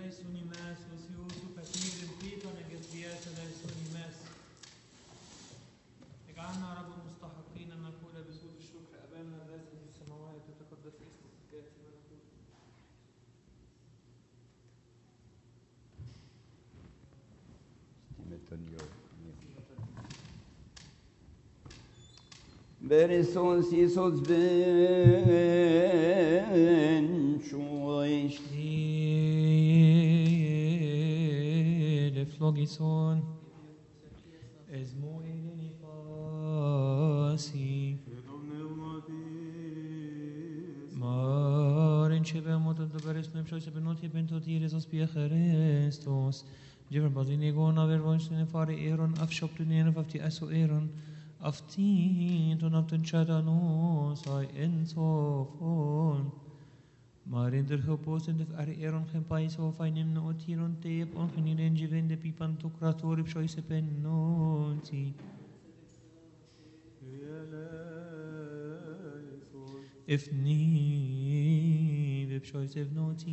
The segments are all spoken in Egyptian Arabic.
unimas, os iusu fatir فيتون الجزيات ليس unimas. اجعلنا يا رب مستحقين ان نقول بسوء الشكر ابانا الذي في السماوات يتقدس اسمك ياتي ملكوتك Berison sisos ben choish Stille flogison Esmo eleni pasi Maren ce avem o tot care spunem și să benotie pentru tine să spie Christus. Jever bazine gon aver von sine fare eron af shop tu nene af ti aso eron af ti ton af ten chata no sai en so fon. Maren der hopos en der are eron gen pai so fai nem no tiron te on gen in jiven de pipan to krator psoi se pen no ti. Ifni bibshois evnoti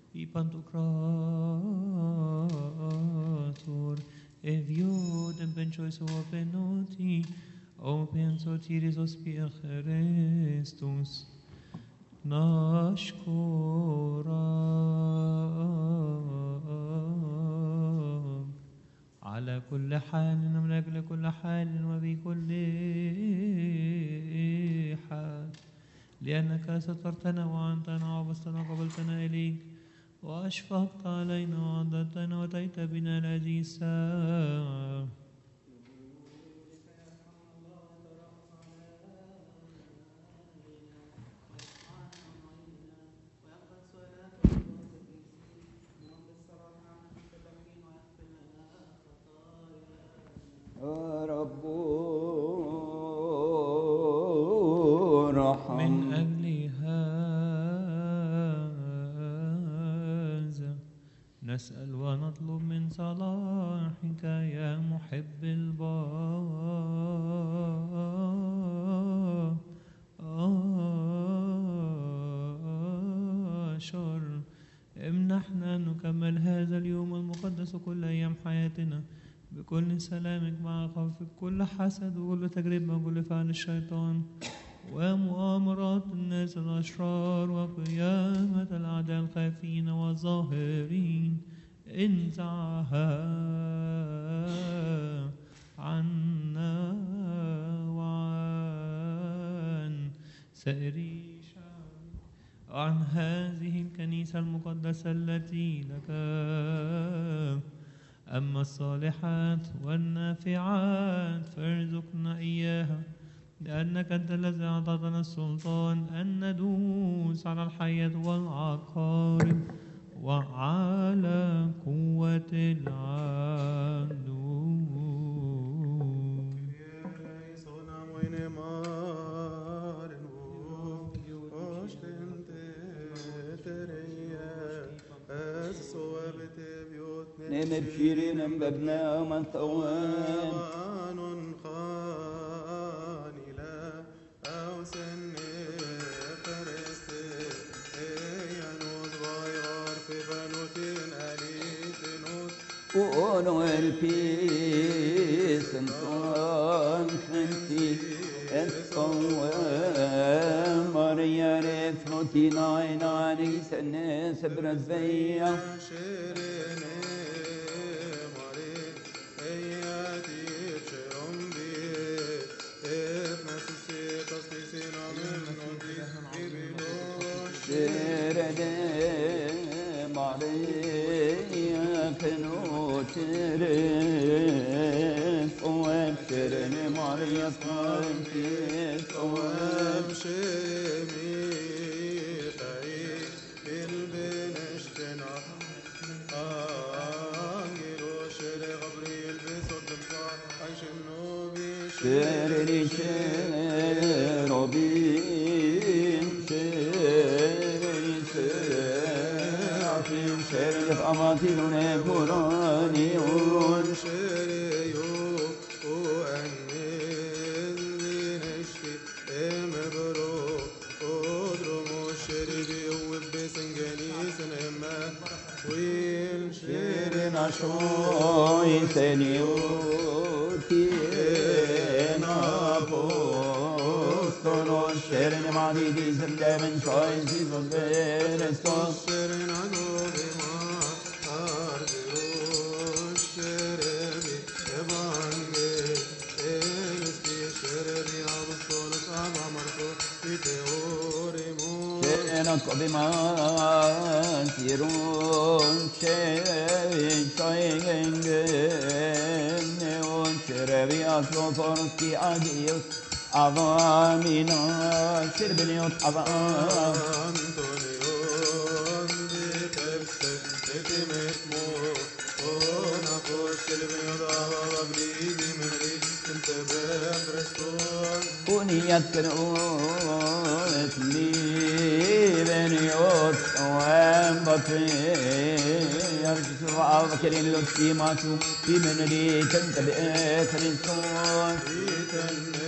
Ipantokrator Eviod benchois o penoti O penso tiris ospia Christus نشكرك على كل حال نملك لكل حال وبكل حال لأنك سترتنا وعنتنا وبستنا وقبلتنا إليك وأشفقت علينا وعضدتنا وأتيت بنا هذه الساعة رب من رحم أجل هذا نسأل ونطلب من صلاحك يا محب البشر امنحنا أن نكمل هذا اليوم المقدس كل أيام حياتنا بكل سلامك مع خوفك كل حسد وكل تجربة وكل فعل الشيطان ومؤامرات الناس الأشرار وقيامة الأعداء الخافين والظاهرين انزعها عنا وعن سائر شعبك عن هذه الكنيسة المقدسة التي لك أما الصالحات والنافعات فارزقنا إياها لأنك أنت الذي أعطيتنا السلطان أن ندوس على الحياة والعقارب وعلى قوة العدو نم بشيرين ام ببنا من ثوان وأنا البيس انطان خنتي الصوام مريا رفنتي ناين علي سنة سبرت بيا شرد مريا كنوت رف وشرد مريا خنتي الصوام شرني شربين شرني سرافين شرني فأماتي قراني We Soy Señor, quien apóstolos, Sharon Madi, Dizem, Devin, Choice, Jesus, Berestos, Sharon Kobiman, Tirun, Sharon, Choingen, Neon, Sherevi, Aslo, Forski, Agios, Avamina, Shirbiniot, Avam. Uniyat kenoet liven yot oem batri yarjisu av kerin lot kimatu bimen li kenta bi Kristus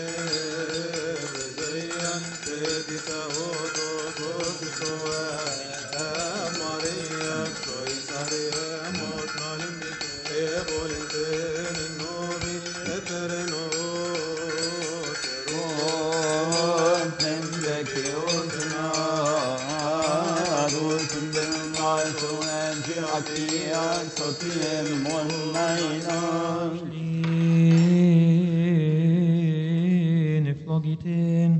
Neflogitin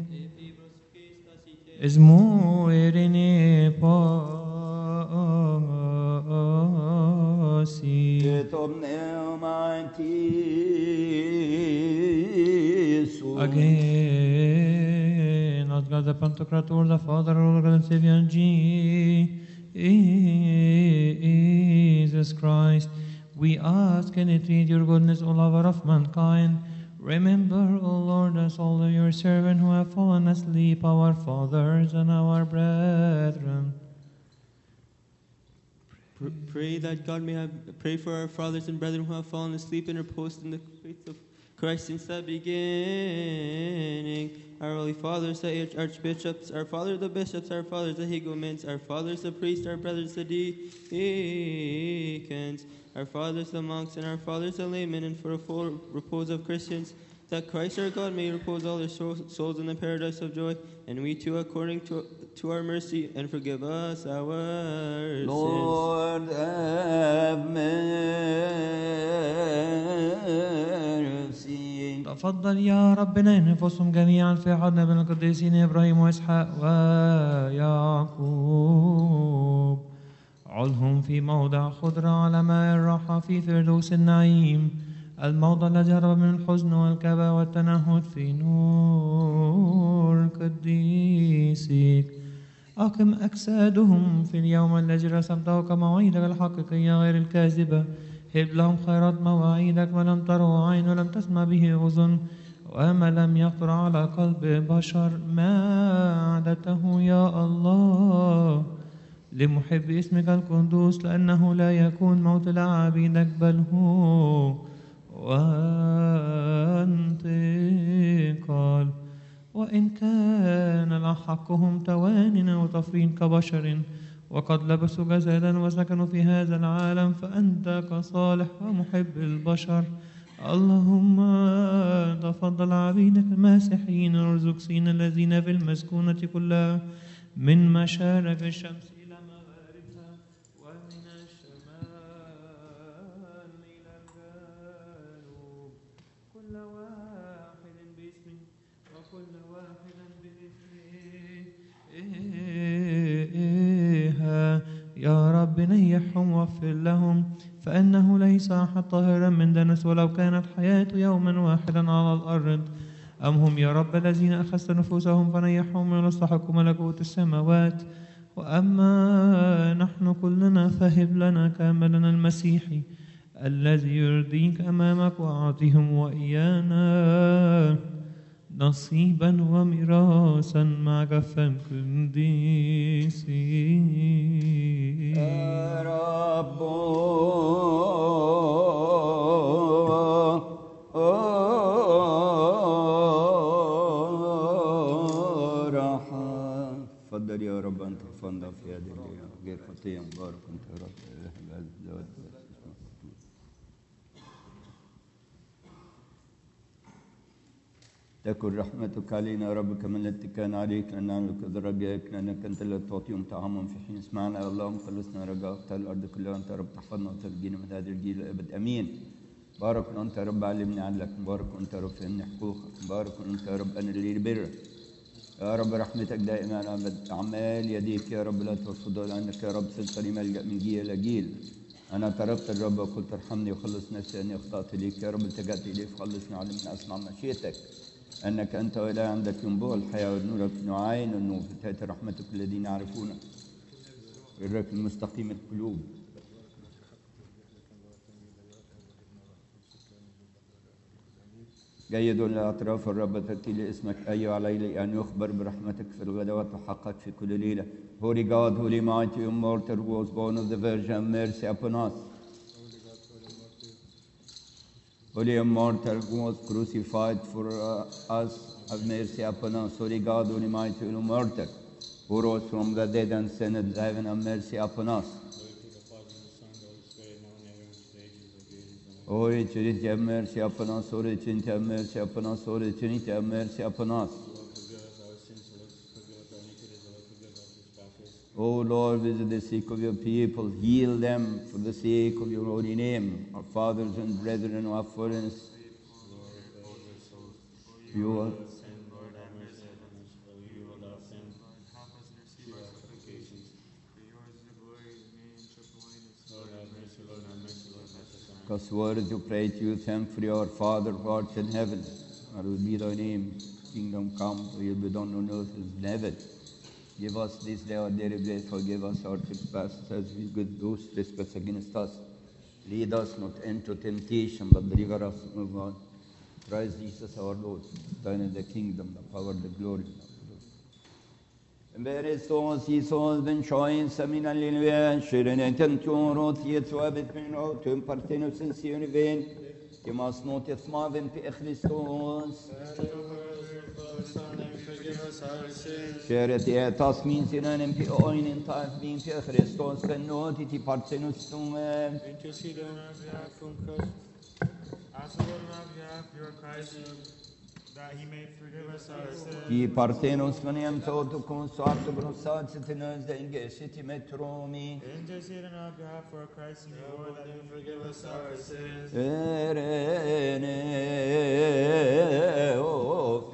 Esmo erene pasi Again, Lord God, the Pantocrator, the Father, Lord God, and Savior, and Jesus Christ, we ask and entreat your goodness, O lover of mankind. Remember, O Lord, us all of your servants who have fallen asleep, our fathers and our brethren. Pr- Pray that God may have pray for our fathers and brethren who have fallen asleep and reposed in the faith of Christ since the beginning. Our holy fathers, the arch- archbishops, our fathers the bishops, our fathers the higumens, our fathers the priests, our brothers the deacons, our fathers the monks, and our fathers the laymen, and for a full repose of Christians, that Christ our God may repose all their sou- souls in the paradise of joy, and we too, according to, to our mercy, and forgive us our sins. Lord have mercy. تفضل يا ربنا نفسهم جميعا في حضن ابن القديسين ابراهيم واسحاق ويعقوب عضهم في موضع خضرة على ماء الراحة في فردوس النعيم الموضع الذي هرب من الحزن والكبا والتنهد في نور قديسك أقم أجسادهم في اليوم الذي رسمته كمواعيدك الحقيقية غير الكاذبة هب لهم خيرات مواعيدك ما لم تره عين ولم تسمع به أذن وما لم يخطر على قلب بشر ما أعدته يا الله لمحب اسمك القدوس لأنه لا يكون موت لعبيدك بل هو وانتقال وإن كان لحقهم توان وتفرين كبشر وقد لبسوا جسدا وسكنوا في هذا العالم فأنت كصالح ومحب البشر اللهم تفضل عبيدك الماسحين وارزق سين الذين في المسكونة كلها من مشارق الشمس إلى مغاربها ومن الشمال إلى الجنوب كل واحد باسمه وكل واحد باسمه يا رب نيحهم واغفر لهم فإنه ليس أحد طاهرا من دنس ولو كانت حياته يوما واحدا على الأرض أم هم يا رب الذين أخذت نفوسهم فنيحهم ويستحق ملكوت السماوات وأما نحن كلنا فهب لنا كاملنا المسيحي الذي يرضيك أمامك وأعطهم وإيانا نصيبا وميراثا مع جفا قديسين يا رب رحم تفضل يا رب انت تفضل في هذه الايام غير خطيه مبارك انت يا رب إله العز والجلال. تكن رحمتك علينا يا رب كما التي كان عليك لأن نعملك ذربيك لأنك أنت الذي تعطيهم طعامهم في حين اسمعنا يا اللهم خلصنا رجاء اختار الأرض كلها أنت يا رب تحفظنا وترجينا من هذا الجيل الأبد أمين بارك أنت يا رب علمني عنك مبارك أنت يا رب فهمني حقوقك مبارك أنت يا رب أنا اللي برك يا رب رحمتك دائما أبد أعمال يديك يا رب لا ترفضها لأنك يا رب صرت لي ملجأ من جيل إلى جيل أنا اعترفت الرب وقلت ارحمني وخلص نفسي أني أخطأت إليك يا رب التجأت إليك فخلصني وعلمني أسمع مشيئتك أنك أنت وإله عندك ينبوع الحياة والنور نعاين النور فتاة رحمتك الذين يعرفونك برك المستقيم القلوب جيد لأطراف الرب تأتي لاسمك أيها علي أن يخبر برحمتك في الغدوات وحقك في كل ليلة Holy God, Holy Mighty, Immortal, who was born of the Virgin, mercy upon us. Holy Immortal, who was crucified for uh, us, have mercy upon us. Holy God, Holy Mighty, Immortal, who rose from the dead and ascended to heaven, have mercy upon us. Holy Trinity, have mercy upon us. Holy Trinity, have mercy upon us. Holy Trinity, have mercy upon us. O Lord, visit the sick of your people, heal them for the sake of your holy name. Our fathers and brethren who have fallen, you are Because worthy to pray to you, thankfully, our Father who art in heaven, hallowed be thy name. Kingdom come, will be done on earth as in heaven. Give us this day our daily bread, forgive us our trespasses as we good those trespass against us. Lead us not into temptation, but deliver us from God. Christ Jesus our Lord, thine is the kingdom, the power, the glory. Berestos Isos ben Choin Samina Lilve Shirene Tention Rot Yetzwabit min Rotum Partenus in Sirven Timas not Yesmaven Pi Christos Sheret Etas min Sinanem Pi Oinin Taif Bin Pi Christos Ben Noti Ti Partenus Tume Intercede on our behalf from Christ. Ask the Lord on our behalf, your Christ, that he may forgive us our sins. Ti Partenos Maniam Toto Consorto Grossat Sitinas de Ingesiti Metromi Intercede on our behalf for Christ and your Lord, that he forgive us our sins. Erene o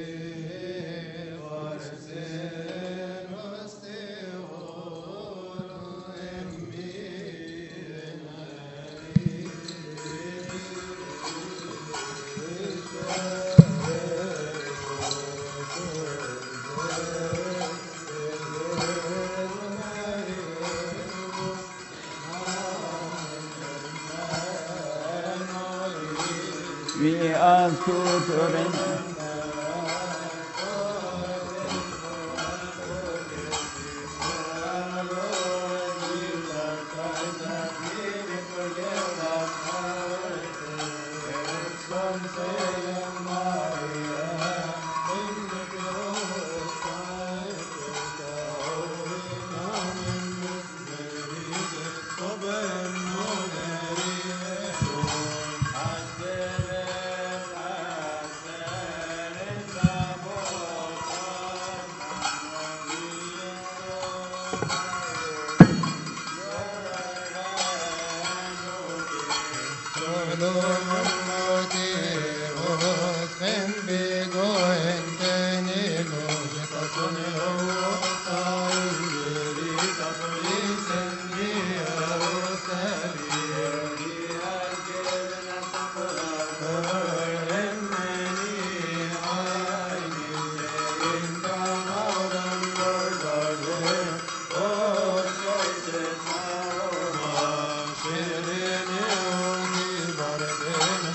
Vi ask you to remember Shirin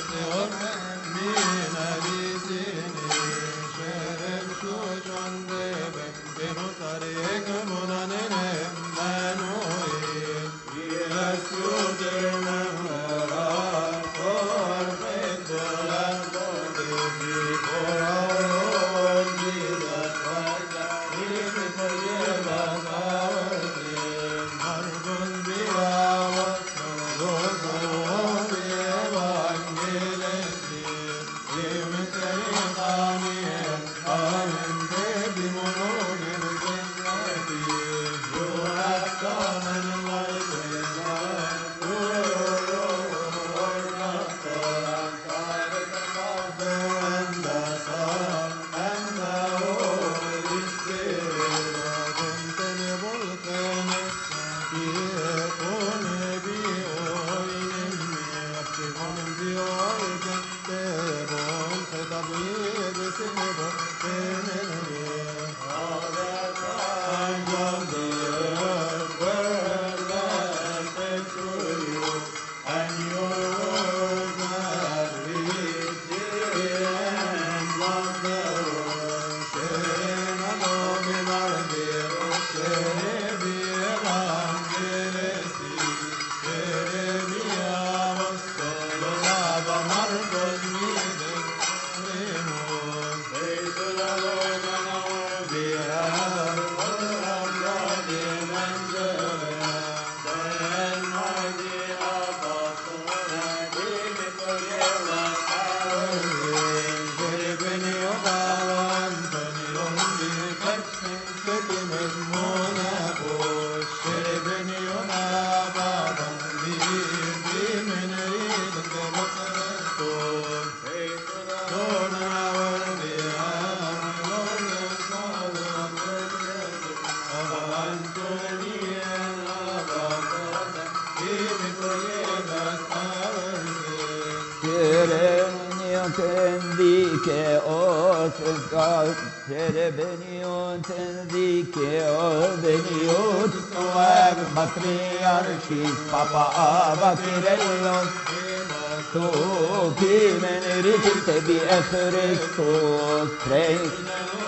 Tendike osga terebenion tendike o beniot swag matriarchis papa aba kirellos to kimen rikte bi Christus praise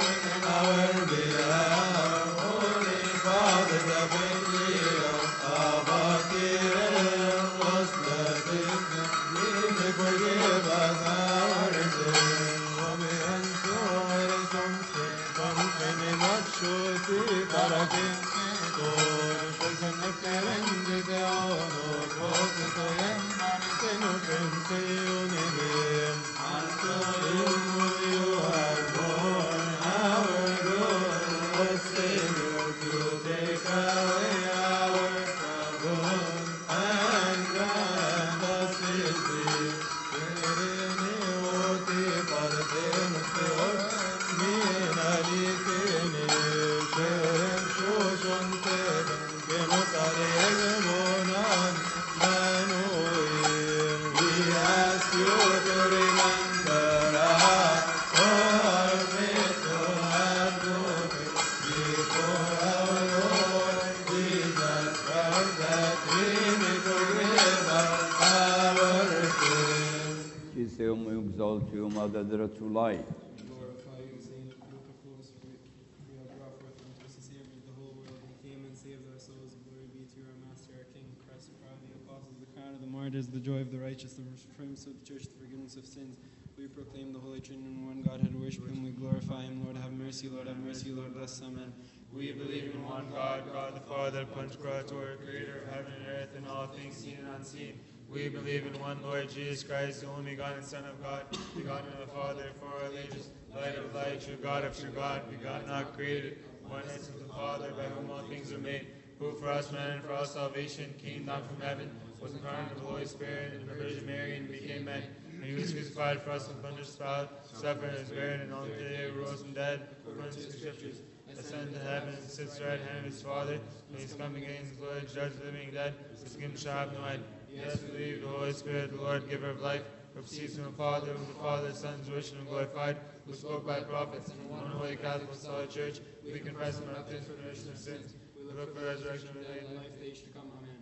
Ci siamo exaltium ad adretu light. glorify you, saying that through the fullness we, we have brought forth unto us the Savior of the whole world. He came and saved our souls. Glory be to our Master, our King, Christ, the crown of the apostles, the crown of the martyrs, the joy of the righteous, the supremacy of the church, the forgiveness of sins. We proclaim the Holy Trinity in one Godhead, worship Him, we glorify Him. Lord, have mercy, Lord, have mercy, Lord, bless, Amen. We believe in one God, God the Father, Panchkrator, creator of heaven and earth and all things seen and unseen. We believe in one Lord Jesus Christ, the only begotten Son of God, begotten of the Father for all ages, light of light, true God of true God, begotten, not created, oneness with the Father, by whom all things are made, who for us man and for our salvation came down from heaven, was incarnate of the Holy Spirit and the Virgin Mary, and became man. And he was crucified for us with thunderous power, suffered and was buried, and on the third day rose from dead, according to the Scriptures ascended to heaven and sits right hand of his Father, and he's coming again in his glory to judge the living and dead, his kingdom shall have no end. Yes, we believe the Holy Spirit, the Lord, giver of life, who proceeds from the Father, whom the Father, Son, is worshiped and glorified, who spoke by prophets, in one holy Catholic solid church, we confess and baptize for the remission of sins. We look for the resurrection of the dead. Life, the age to come, Amen.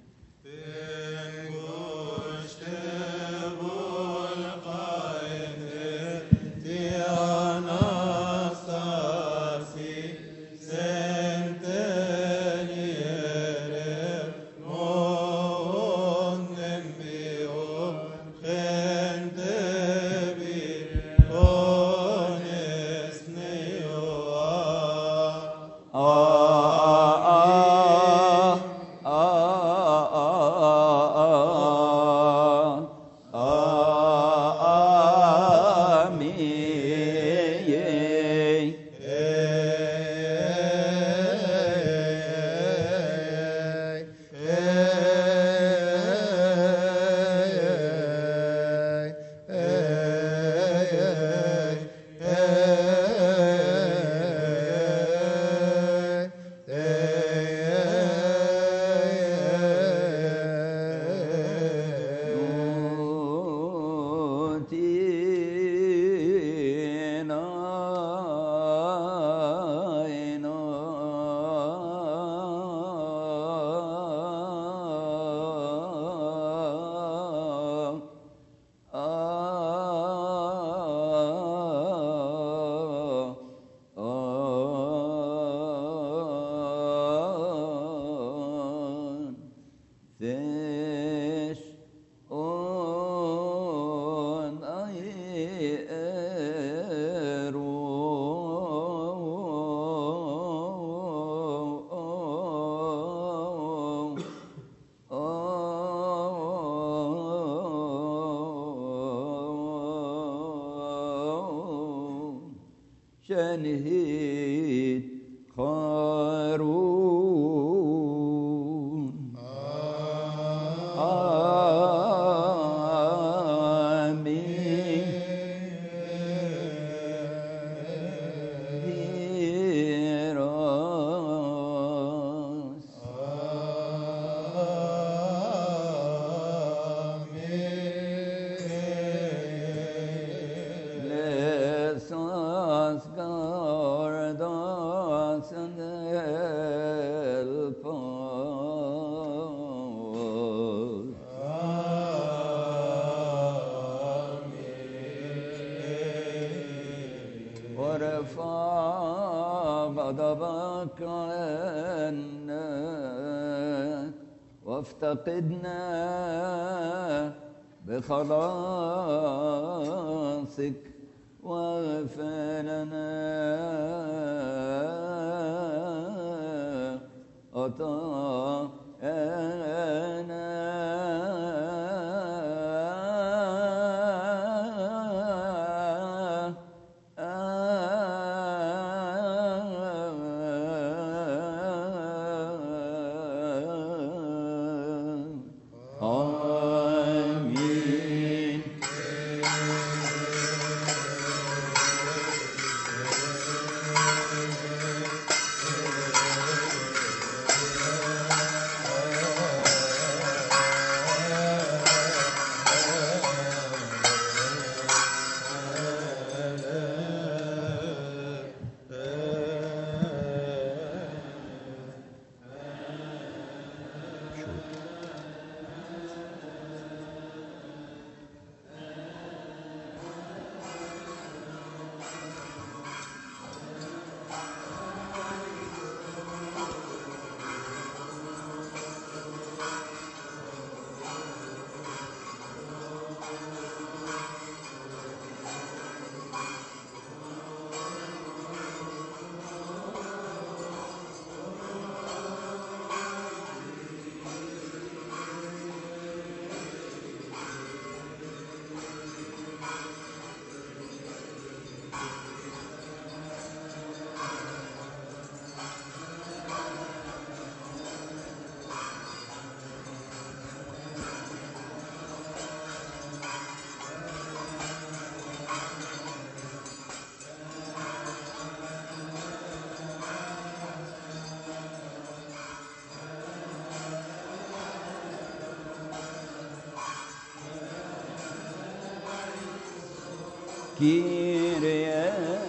This on I شنهيد قارون آمين Miras. وافتقدنا بخلاصك واغفر لنا آمين Kyrie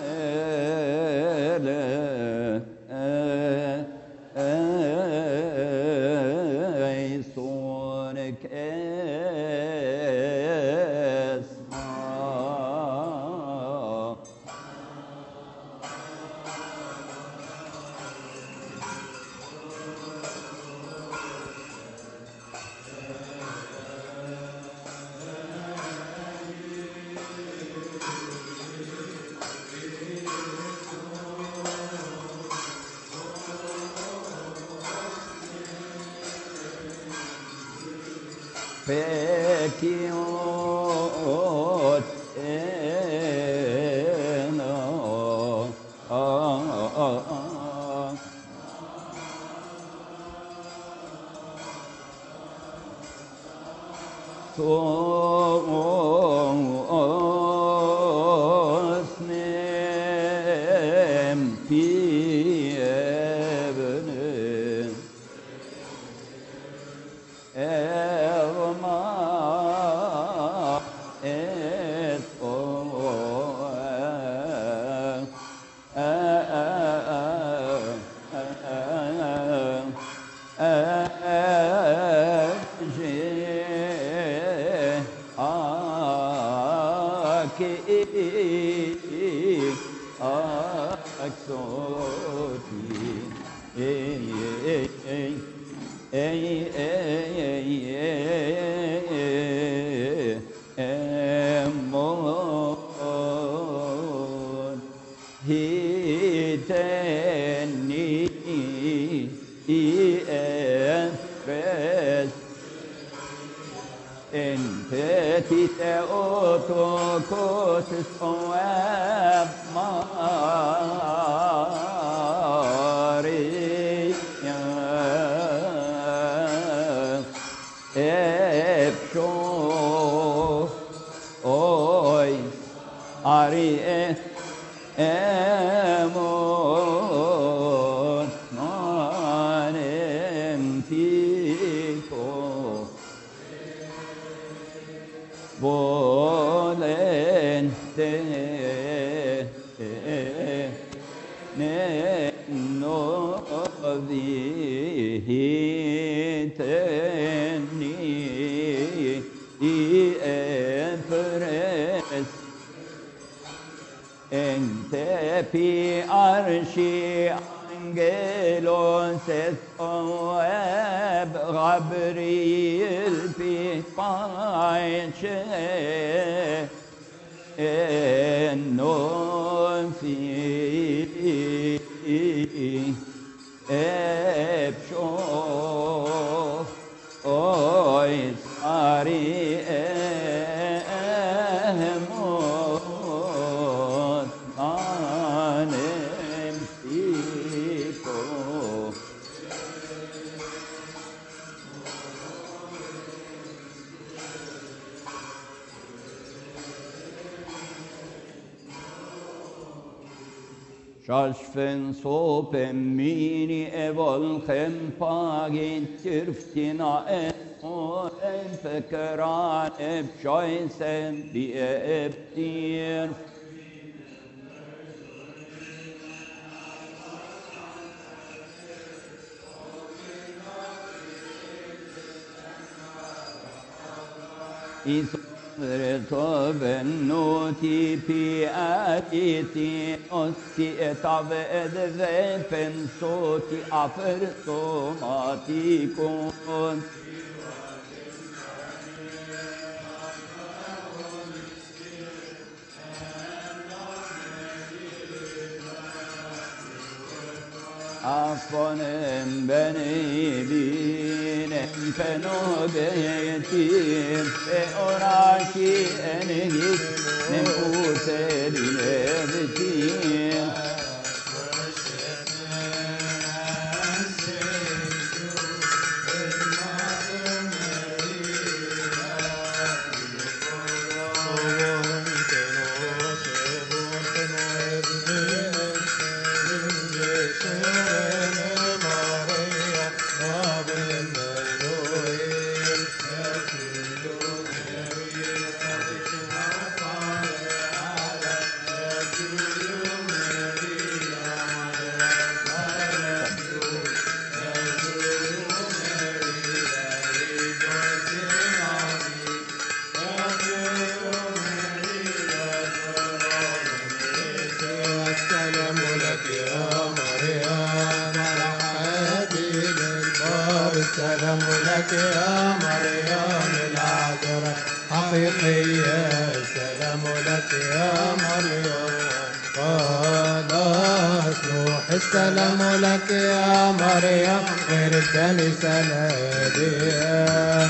eleison esma Pekiot eno Osnem pievne Elma et Emon hiteni iefres Ente tite otokos oab Maria Epsho Oi Ari Emon Manem Tiko volente ne noviteni i efres ente pi arshi angelos es oeb Gabriel pipace non fi epsho oi sari emot anem siko Sjálfsfen såpen mini evol kempagin tyrftina og en fekran eb sjoisen bi ebtir. Tovennuti piatiti ossi etave edve pensoti apertomaticum. Affonem beni binem fenobetim e oraki enegit nem uterine betim. السلام لك يا مريم مرحبا للبار السلام لك يا مريم العذراء حقيقية السلام لك يا مريم خلاص نوح السلام لك يا مريم غير الكنيسة الهادية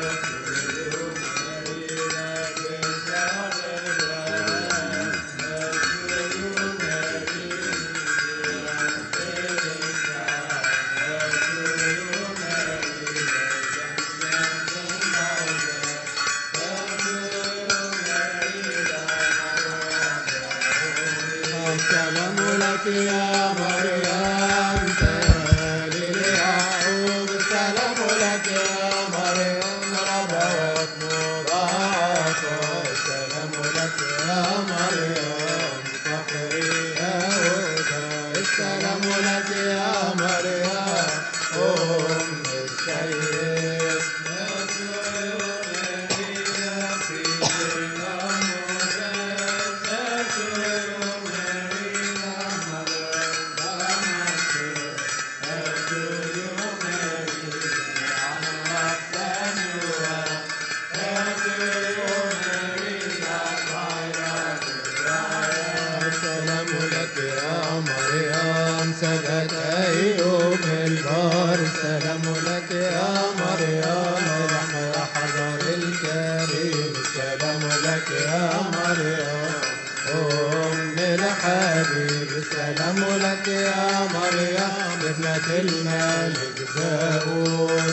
السلام لك يا مريم تالي يعقوب السلام لك يا مريم ربوت مضاعف السلام لك يا مريم فقري يهوذا السلام لك يا مريم أم السيد السلام لك يا مريم سبت أيوب البار السلام لك يا مريم رحمة حضر الكريم السلام لك يا مريم أم الحبيب السلام لك يا مريم ابنة الملك داود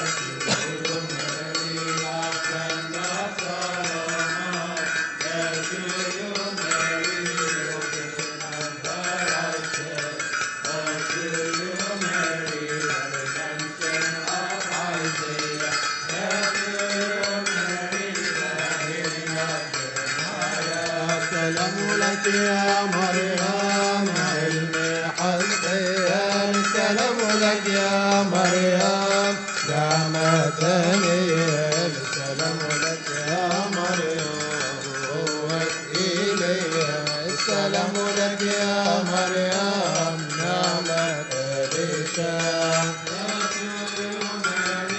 السلام لك يا مريم علم حسبيان السلام لك يا مريم نعمة السلام لك يا مريم قوة إلي السلام لك يا مريم نعمة الإشاء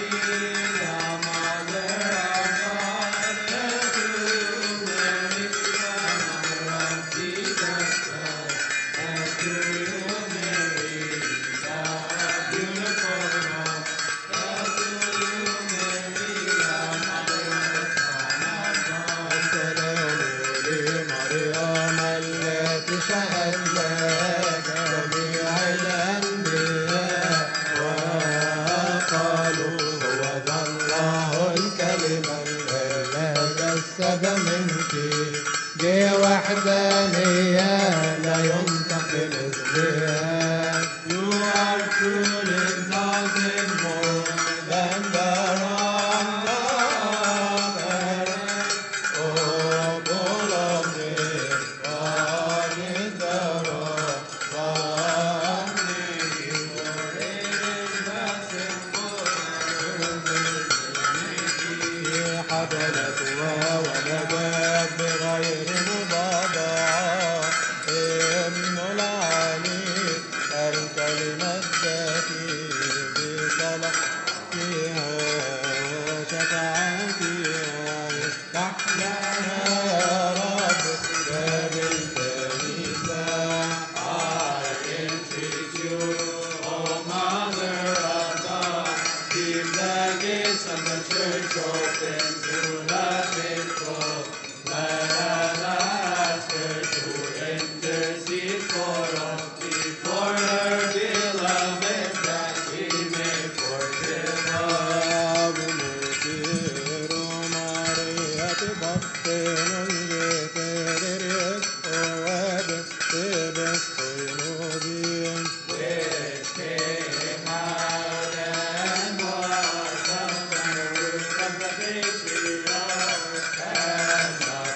مجسدة منك دي وحدانية لا ينطق مثلها You are truly exalted more than the rock Oh, full of this, God is the rock, God is for it is the symbol حضرتها ولدت بغير مضادة ابن العلي الكلمة الذاتي بصلاحها وشفاعتها افتح لنا يا رب باب الكنيسة I entreat you, O Mother of God, keep the gates of the church open to the faithful. Let us ask her to intercede for us before her beloved that we may forgive Which came out and was from the roots of the patriarchs and the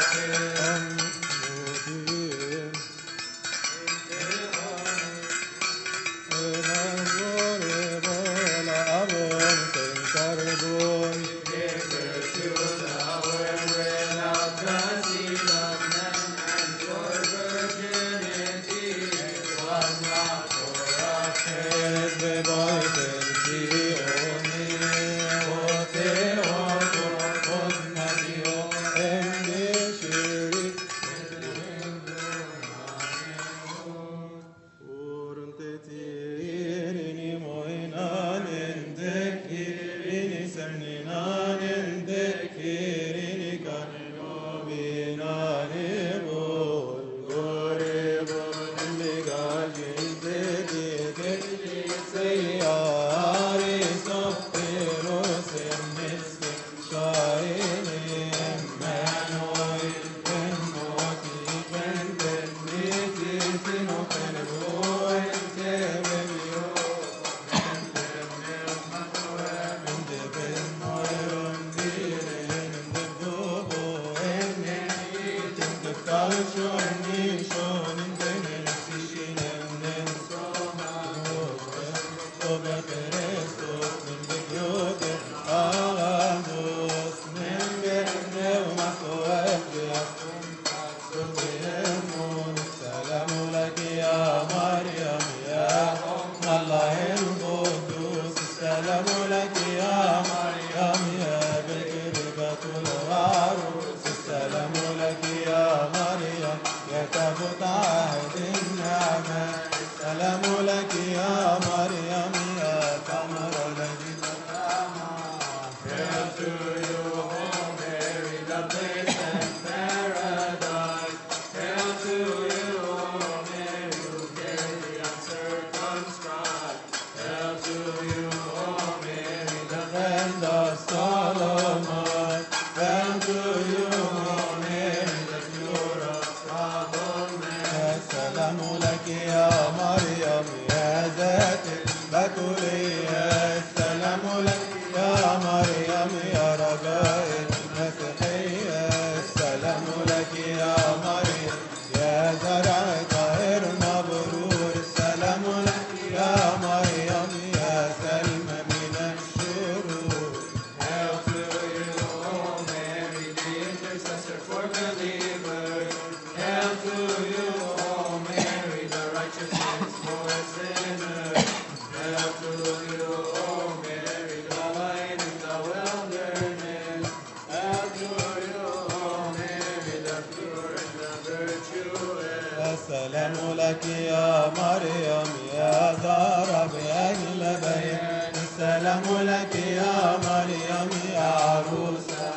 السلام لك يا مريم يا زهرة بأهل بيت السلام لك يا مريم يا عروسة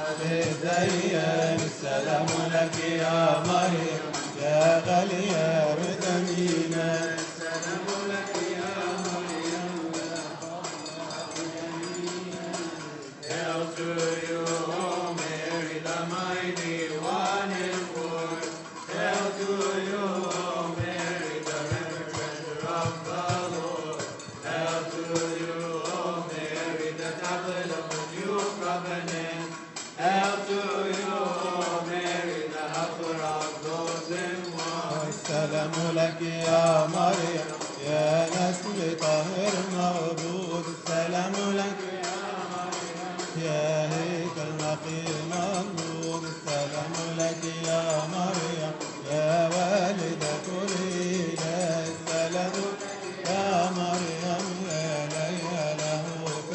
بزين السلام لك يا مريم يا غالية بثمينة السلام لك يا مريم Hail to you, O Mary, the mighty إلهك المقيم النور السلام لك يا مريم يا والدة الإله السلام يا مريم يا لي له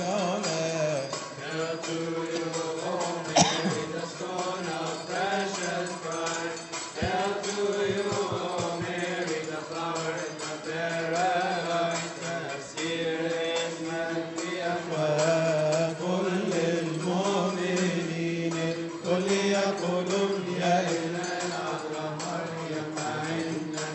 فعلا وكل المؤمنين كل يقولون يا إله العذراء مريم عنا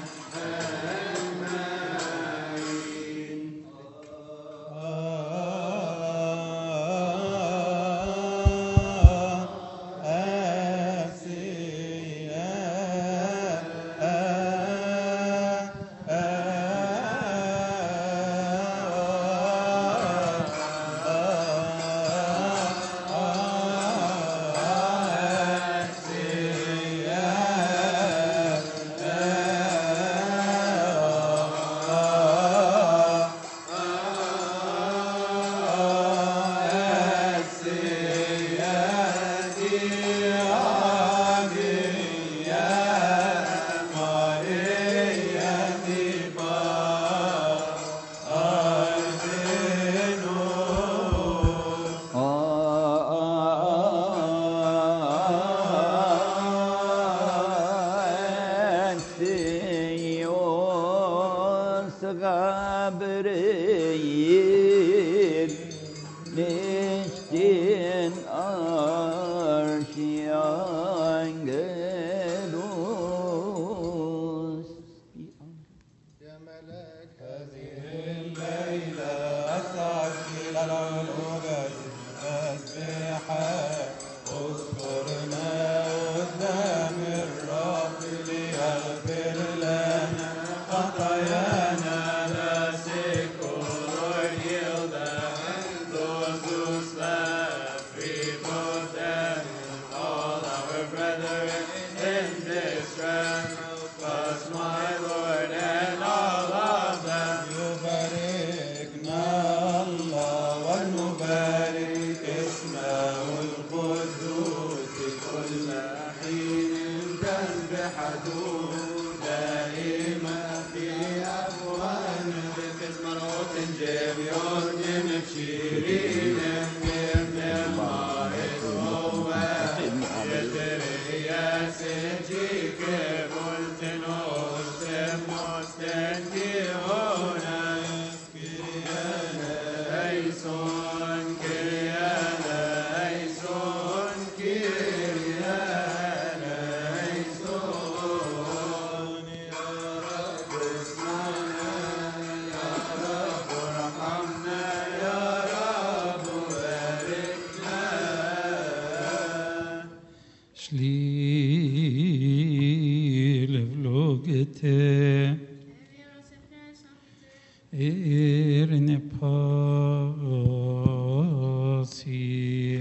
Antios Gabriel nicht den Archiangelus. يا ملاك هذه الليلة أسعد إلى العلوم تسبيحا اذكرنا قدام الرب ليغفر لنا خطايانا ناسك Lord heal them those who slept free both them all our brethren in distress us my Lord and all of them يباركنا الله ونبارك اسمه القدوس كل حين تسبحته دائما في أفواهنا بمرات جبيون بشيرين من المعرض هو يا سجيك قلت نوستم مستنكرون كريانا أيسون كريانا أيسون كريانا أيسون يا رب اسمعنا يا رب ارحمنا يا رب باركنا Sli levlogete erne pasi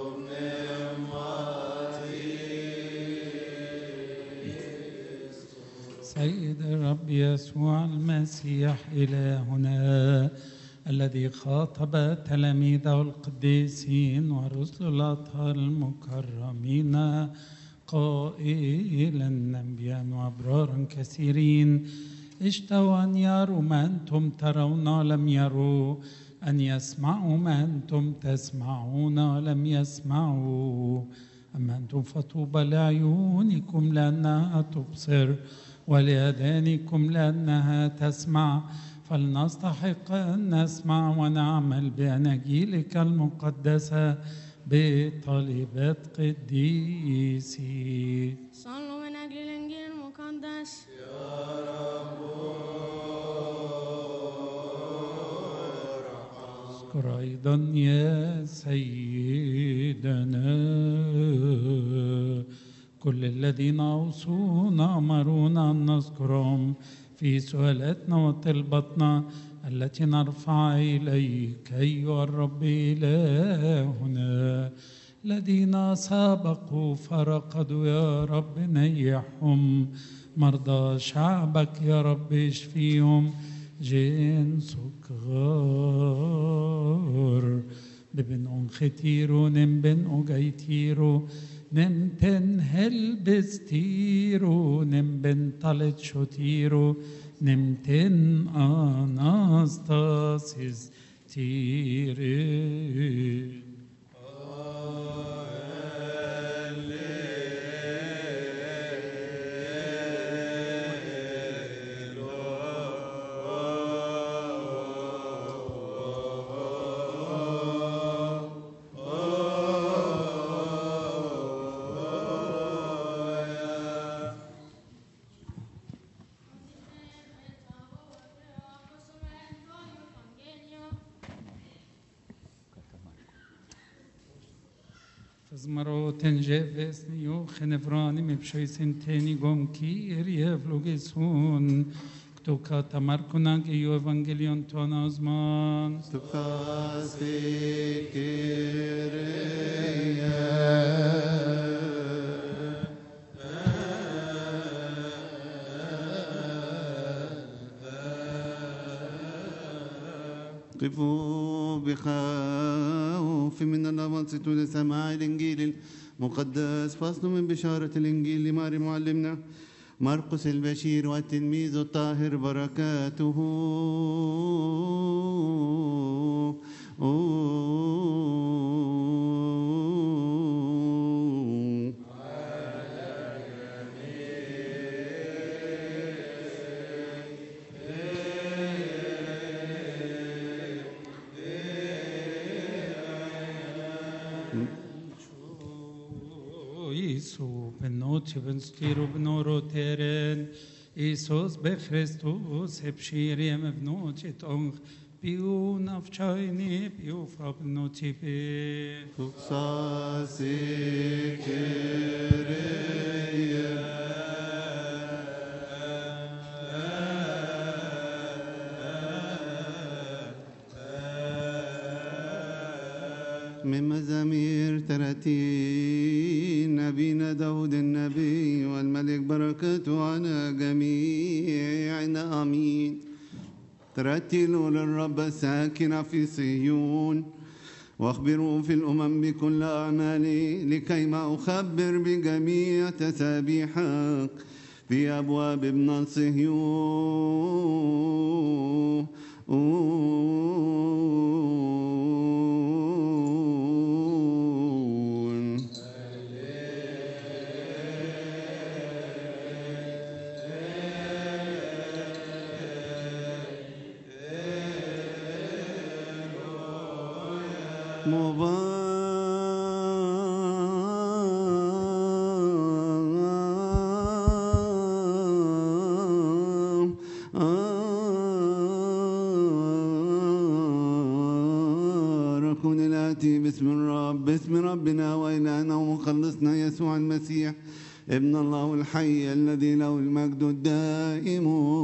سيد الرب يسوع المسيح إلهنا الذي خاطب تلاميذه القديسين ورسل الأطهار المكرمين قائلا أنبياء وأبرارا كثيرين اشتهوا أن يروا ما أنتم ترون ولم يروا أن يسمعوا ما أنتم تسمعون ولم يسمعوا أما أنتم فطوبى لعيونكم لأنها تبصر ولأذانكم لأنها تسمع فلنستحق أن نسمع ونعمل بأناجيلك المقدسة بطلبات قديسي صلوا من أجل الإنجيل المقدس اذكر أيضا يا سيدنا كل الذين أوصونا أمرونا أن نذكرهم في سؤالاتنا وطلباتنا التي نرفع إليك أيها الرب إلهنا الذين سبقوا فرقدوا يا رب نيحهم مرضى شعبك يا رب اشفيهم جنسك غار ببن أنختيرو نم بن أجيتيرو نم تن هلبستيرو نم بن طلت شوتيرو نم تن أناستاسيس تيري Fazmaro tenjeves niyo khenefrani mepshay senteni gom ki eriye vlogesun kto katamar kunan ke yo evangelion to anazman قفوا بخوف من الله وانصتوا لسماع الإنجيل المقدس فصل من بشارة الإنجيل لمار معلمنا مرقس البشير والتلميذ الطاهر بركاته Isu benoci ben stiru bnoro teren Isus be Christus hepshiriem vnoci tong piu navčajni piu fabnoci pe من مزامير تراتين نبينا داود النبي والملك بركاته على جميعنا آمين ترتلوا للرب الساكن في صهيون واخبروا في الأمم بكل أعمالي لكي ما أخبر بجميع تسابيحك في أبواب ابن صهيون مبارك الآتي باسم الرب باسم ربنا وإلهنا ومخلصنا يسوع المسيح ابن الله الحي الذي له المجد الدائم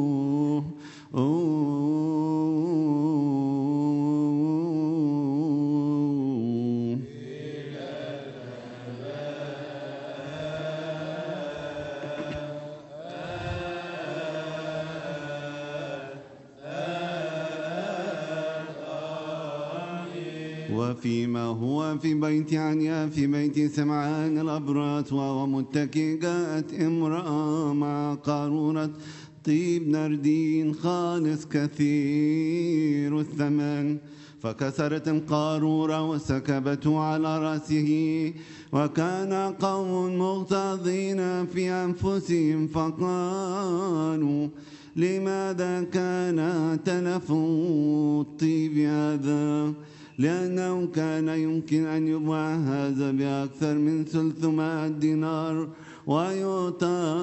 وفيما هو في بيت عنيا في بيت سمعان الأبرات وهو متكي جاءت امرأة مع قارورة طيب نردين خالص كثير الثمن فكسرت القارورة وسكبته على رأسه وكان قوم مغتاظين في أنفسهم فقالوا لماذا كان تلف الطيب هذا لأنه كان يمكن أن يباع هذا بأكثر من 300 دينار ويعطى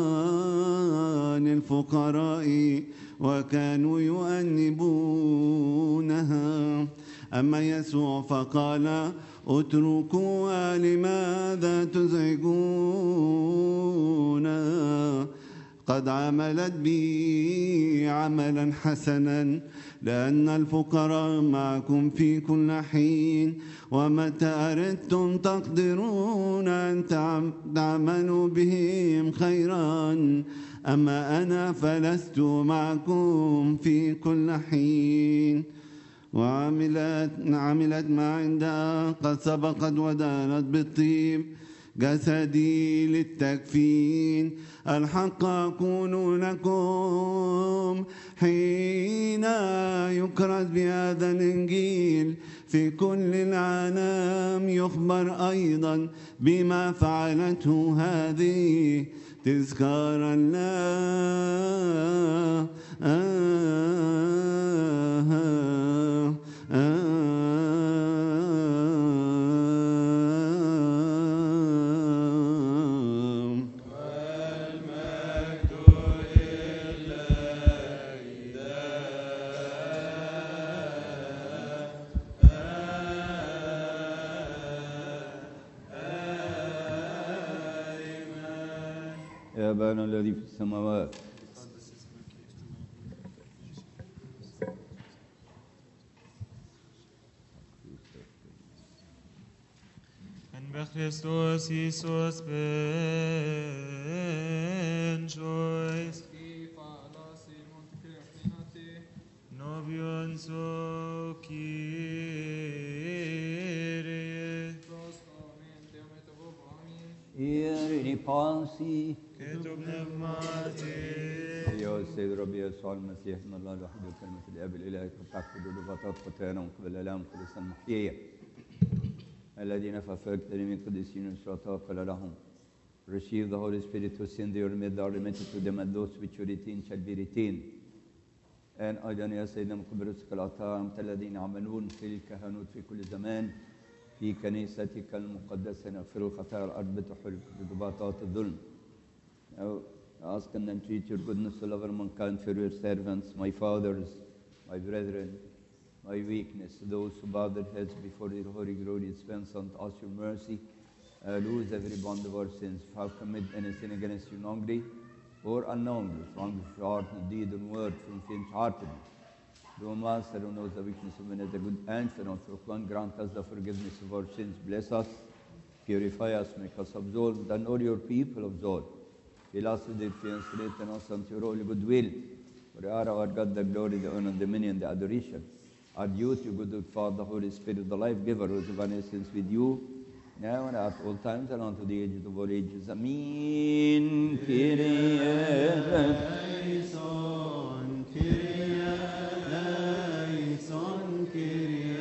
للفقراء وكانوا يؤنبونها أما يسوع فقال اتركوها لماذا تزعجون قد عملت بي عملا حسنا لأن الفقراء معكم في كل حين ومتى أردتم تقدرون أن تعم- تعملوا بهم خيرا أما أنا فلست معكم في كل حين وعملت عملت ما عندها قد سبقت ودانت بالطيب جسدي للتكفين الحق أقول لكم حين يكرز بهذا الإنجيل في كل العالم يخبر أيضا بما فعلته هذه تذكارا لا آه آه يا أبانا الذي في السماوات En Christus Jesus ben choice. Novion so Kyrie. إيرني بانسي كتب نغماتي. أيها السيد ربي يسوع المسيح من الله الوحيد وكلمة الآب الإله تتعبد ولبطات خطايانا من قبل الآلام قدسا محيية الذين ففاك تلميذ قديسين وشرطاء قال لهم Receive the Holy Spirit who send your mid are remitted to them and those which you retain shall be retained. And أيضا يا سيدنا مقبرتك العطاء أنت الذين يعملون في الكهنوت في كل زمان في كنيستك المقدسة نغفر الخطايا الأرض بتحل بضباطات الظلم. Now, I ask and then treat your goodness to love mankind for your servants, my fathers, my brethren, my weakness, those who bow their heads before your holy glory, Vincent, ask your mercy, uh, lose every bond of our sins. If I have committed any sin against you knowingly or unknowingly, from heart and deed and word, from faint-heartedness, Though Master who knows the weakness of men is a good answer, and for one grant us the forgiveness of our sins. Bless us, purify us, make us absolved, and all your people absolved. Fill us with your fear and strengthen us unto your holy goodwill. For you are our God, the glory, the honor, the dominion, the adoration. Our due to good good Father, the Holy Spirit, the life giver, who is of an essence with you, now and at all times and unto the ages of all ages. Amen. Kyrie eleison, Kyrie eleison, Kyrie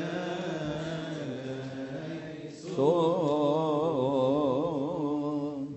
eleison.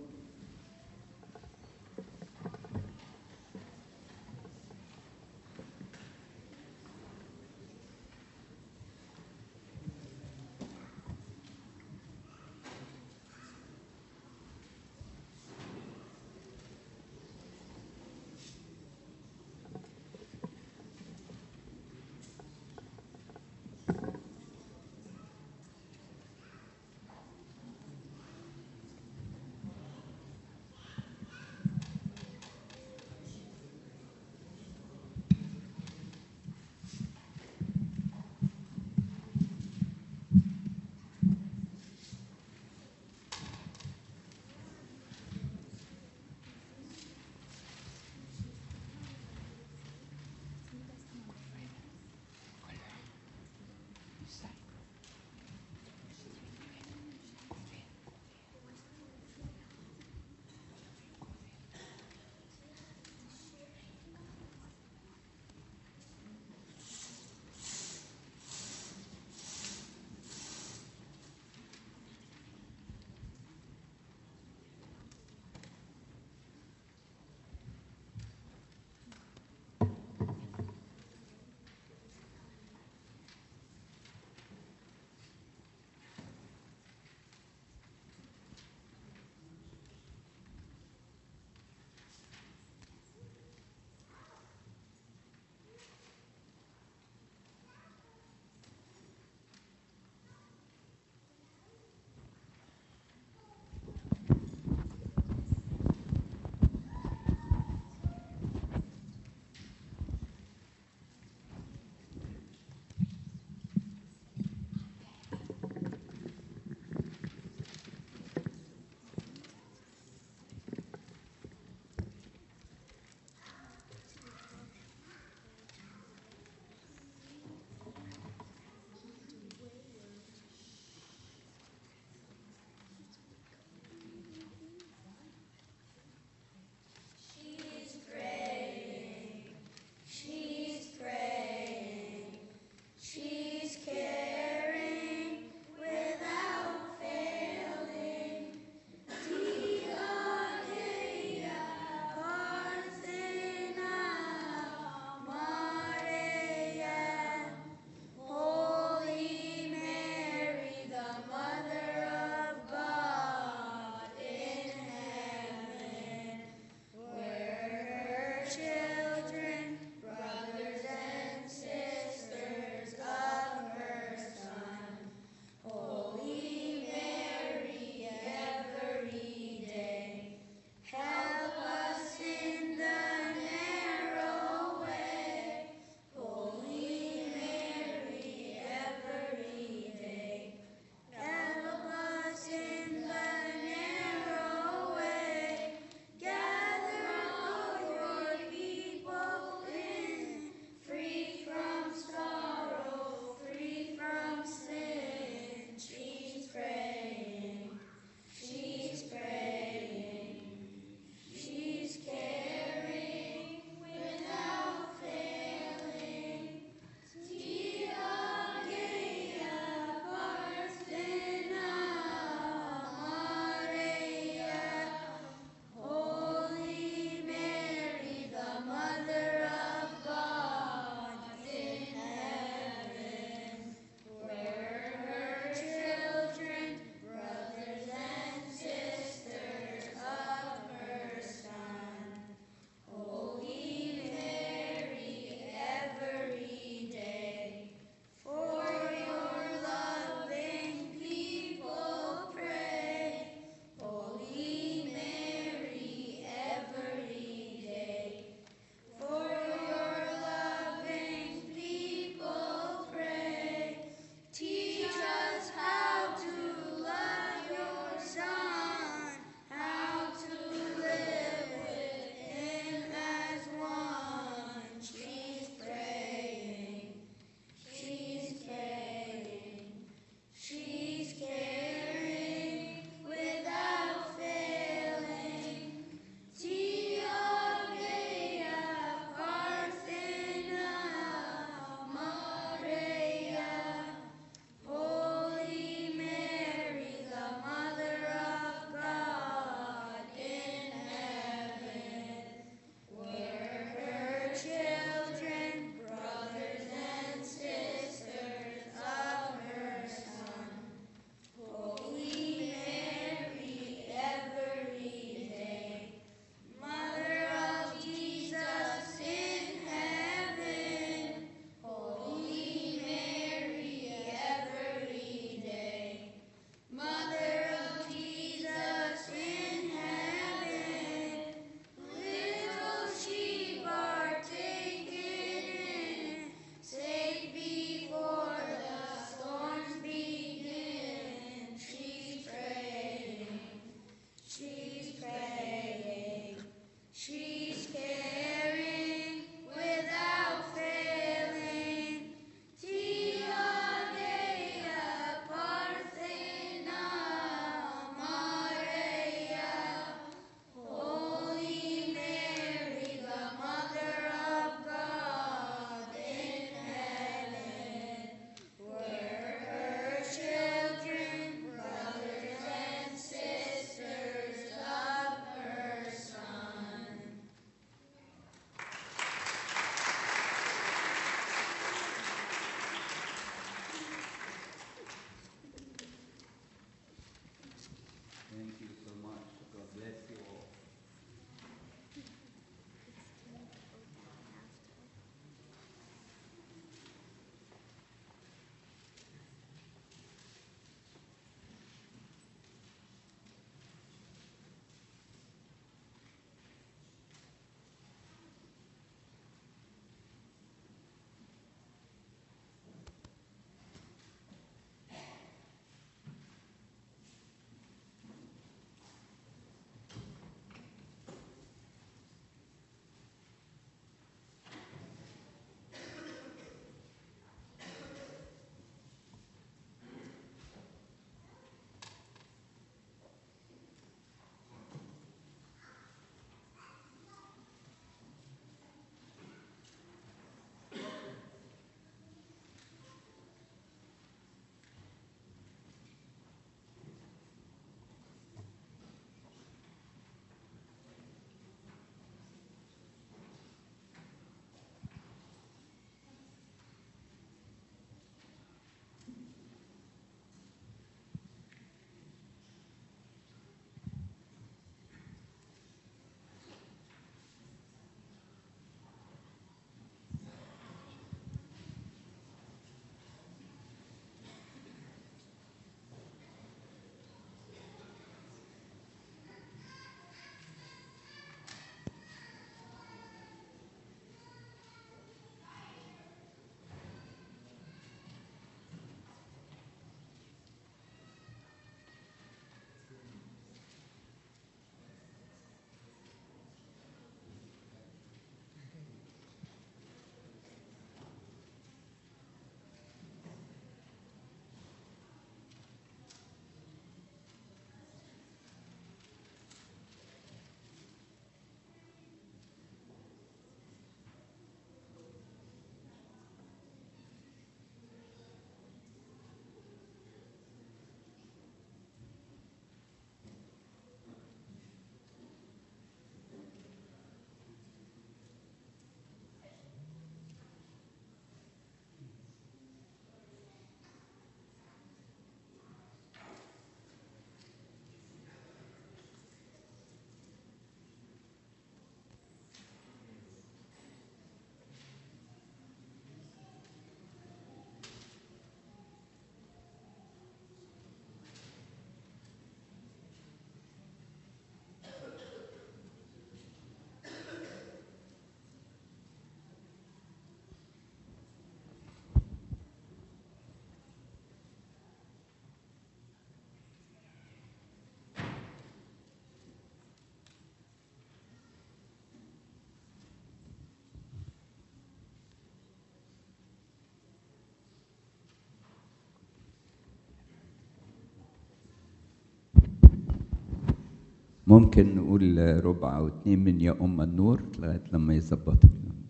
ممكن نقول ربع او اتنين من يا ام النور لغايه لما يظبطوا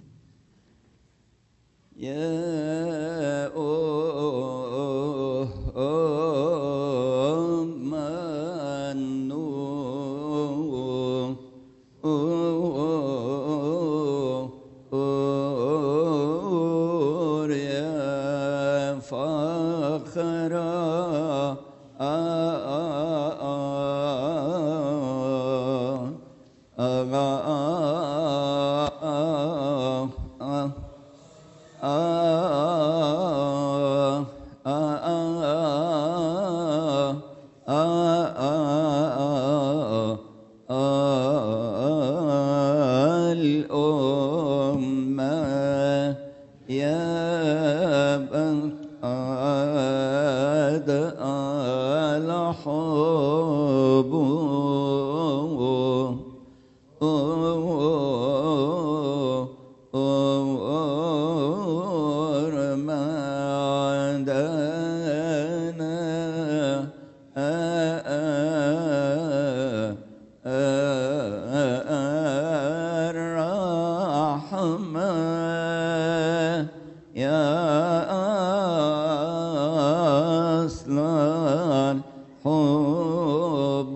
يا أم النور يا فخرا الأمة يا بن آد الحب الرحمة يا أصل الحب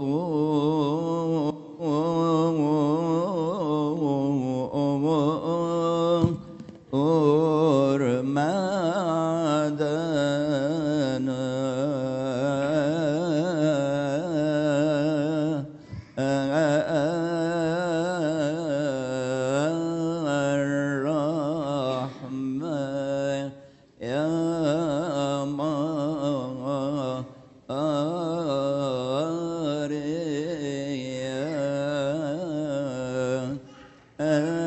الرحمة يا ماريا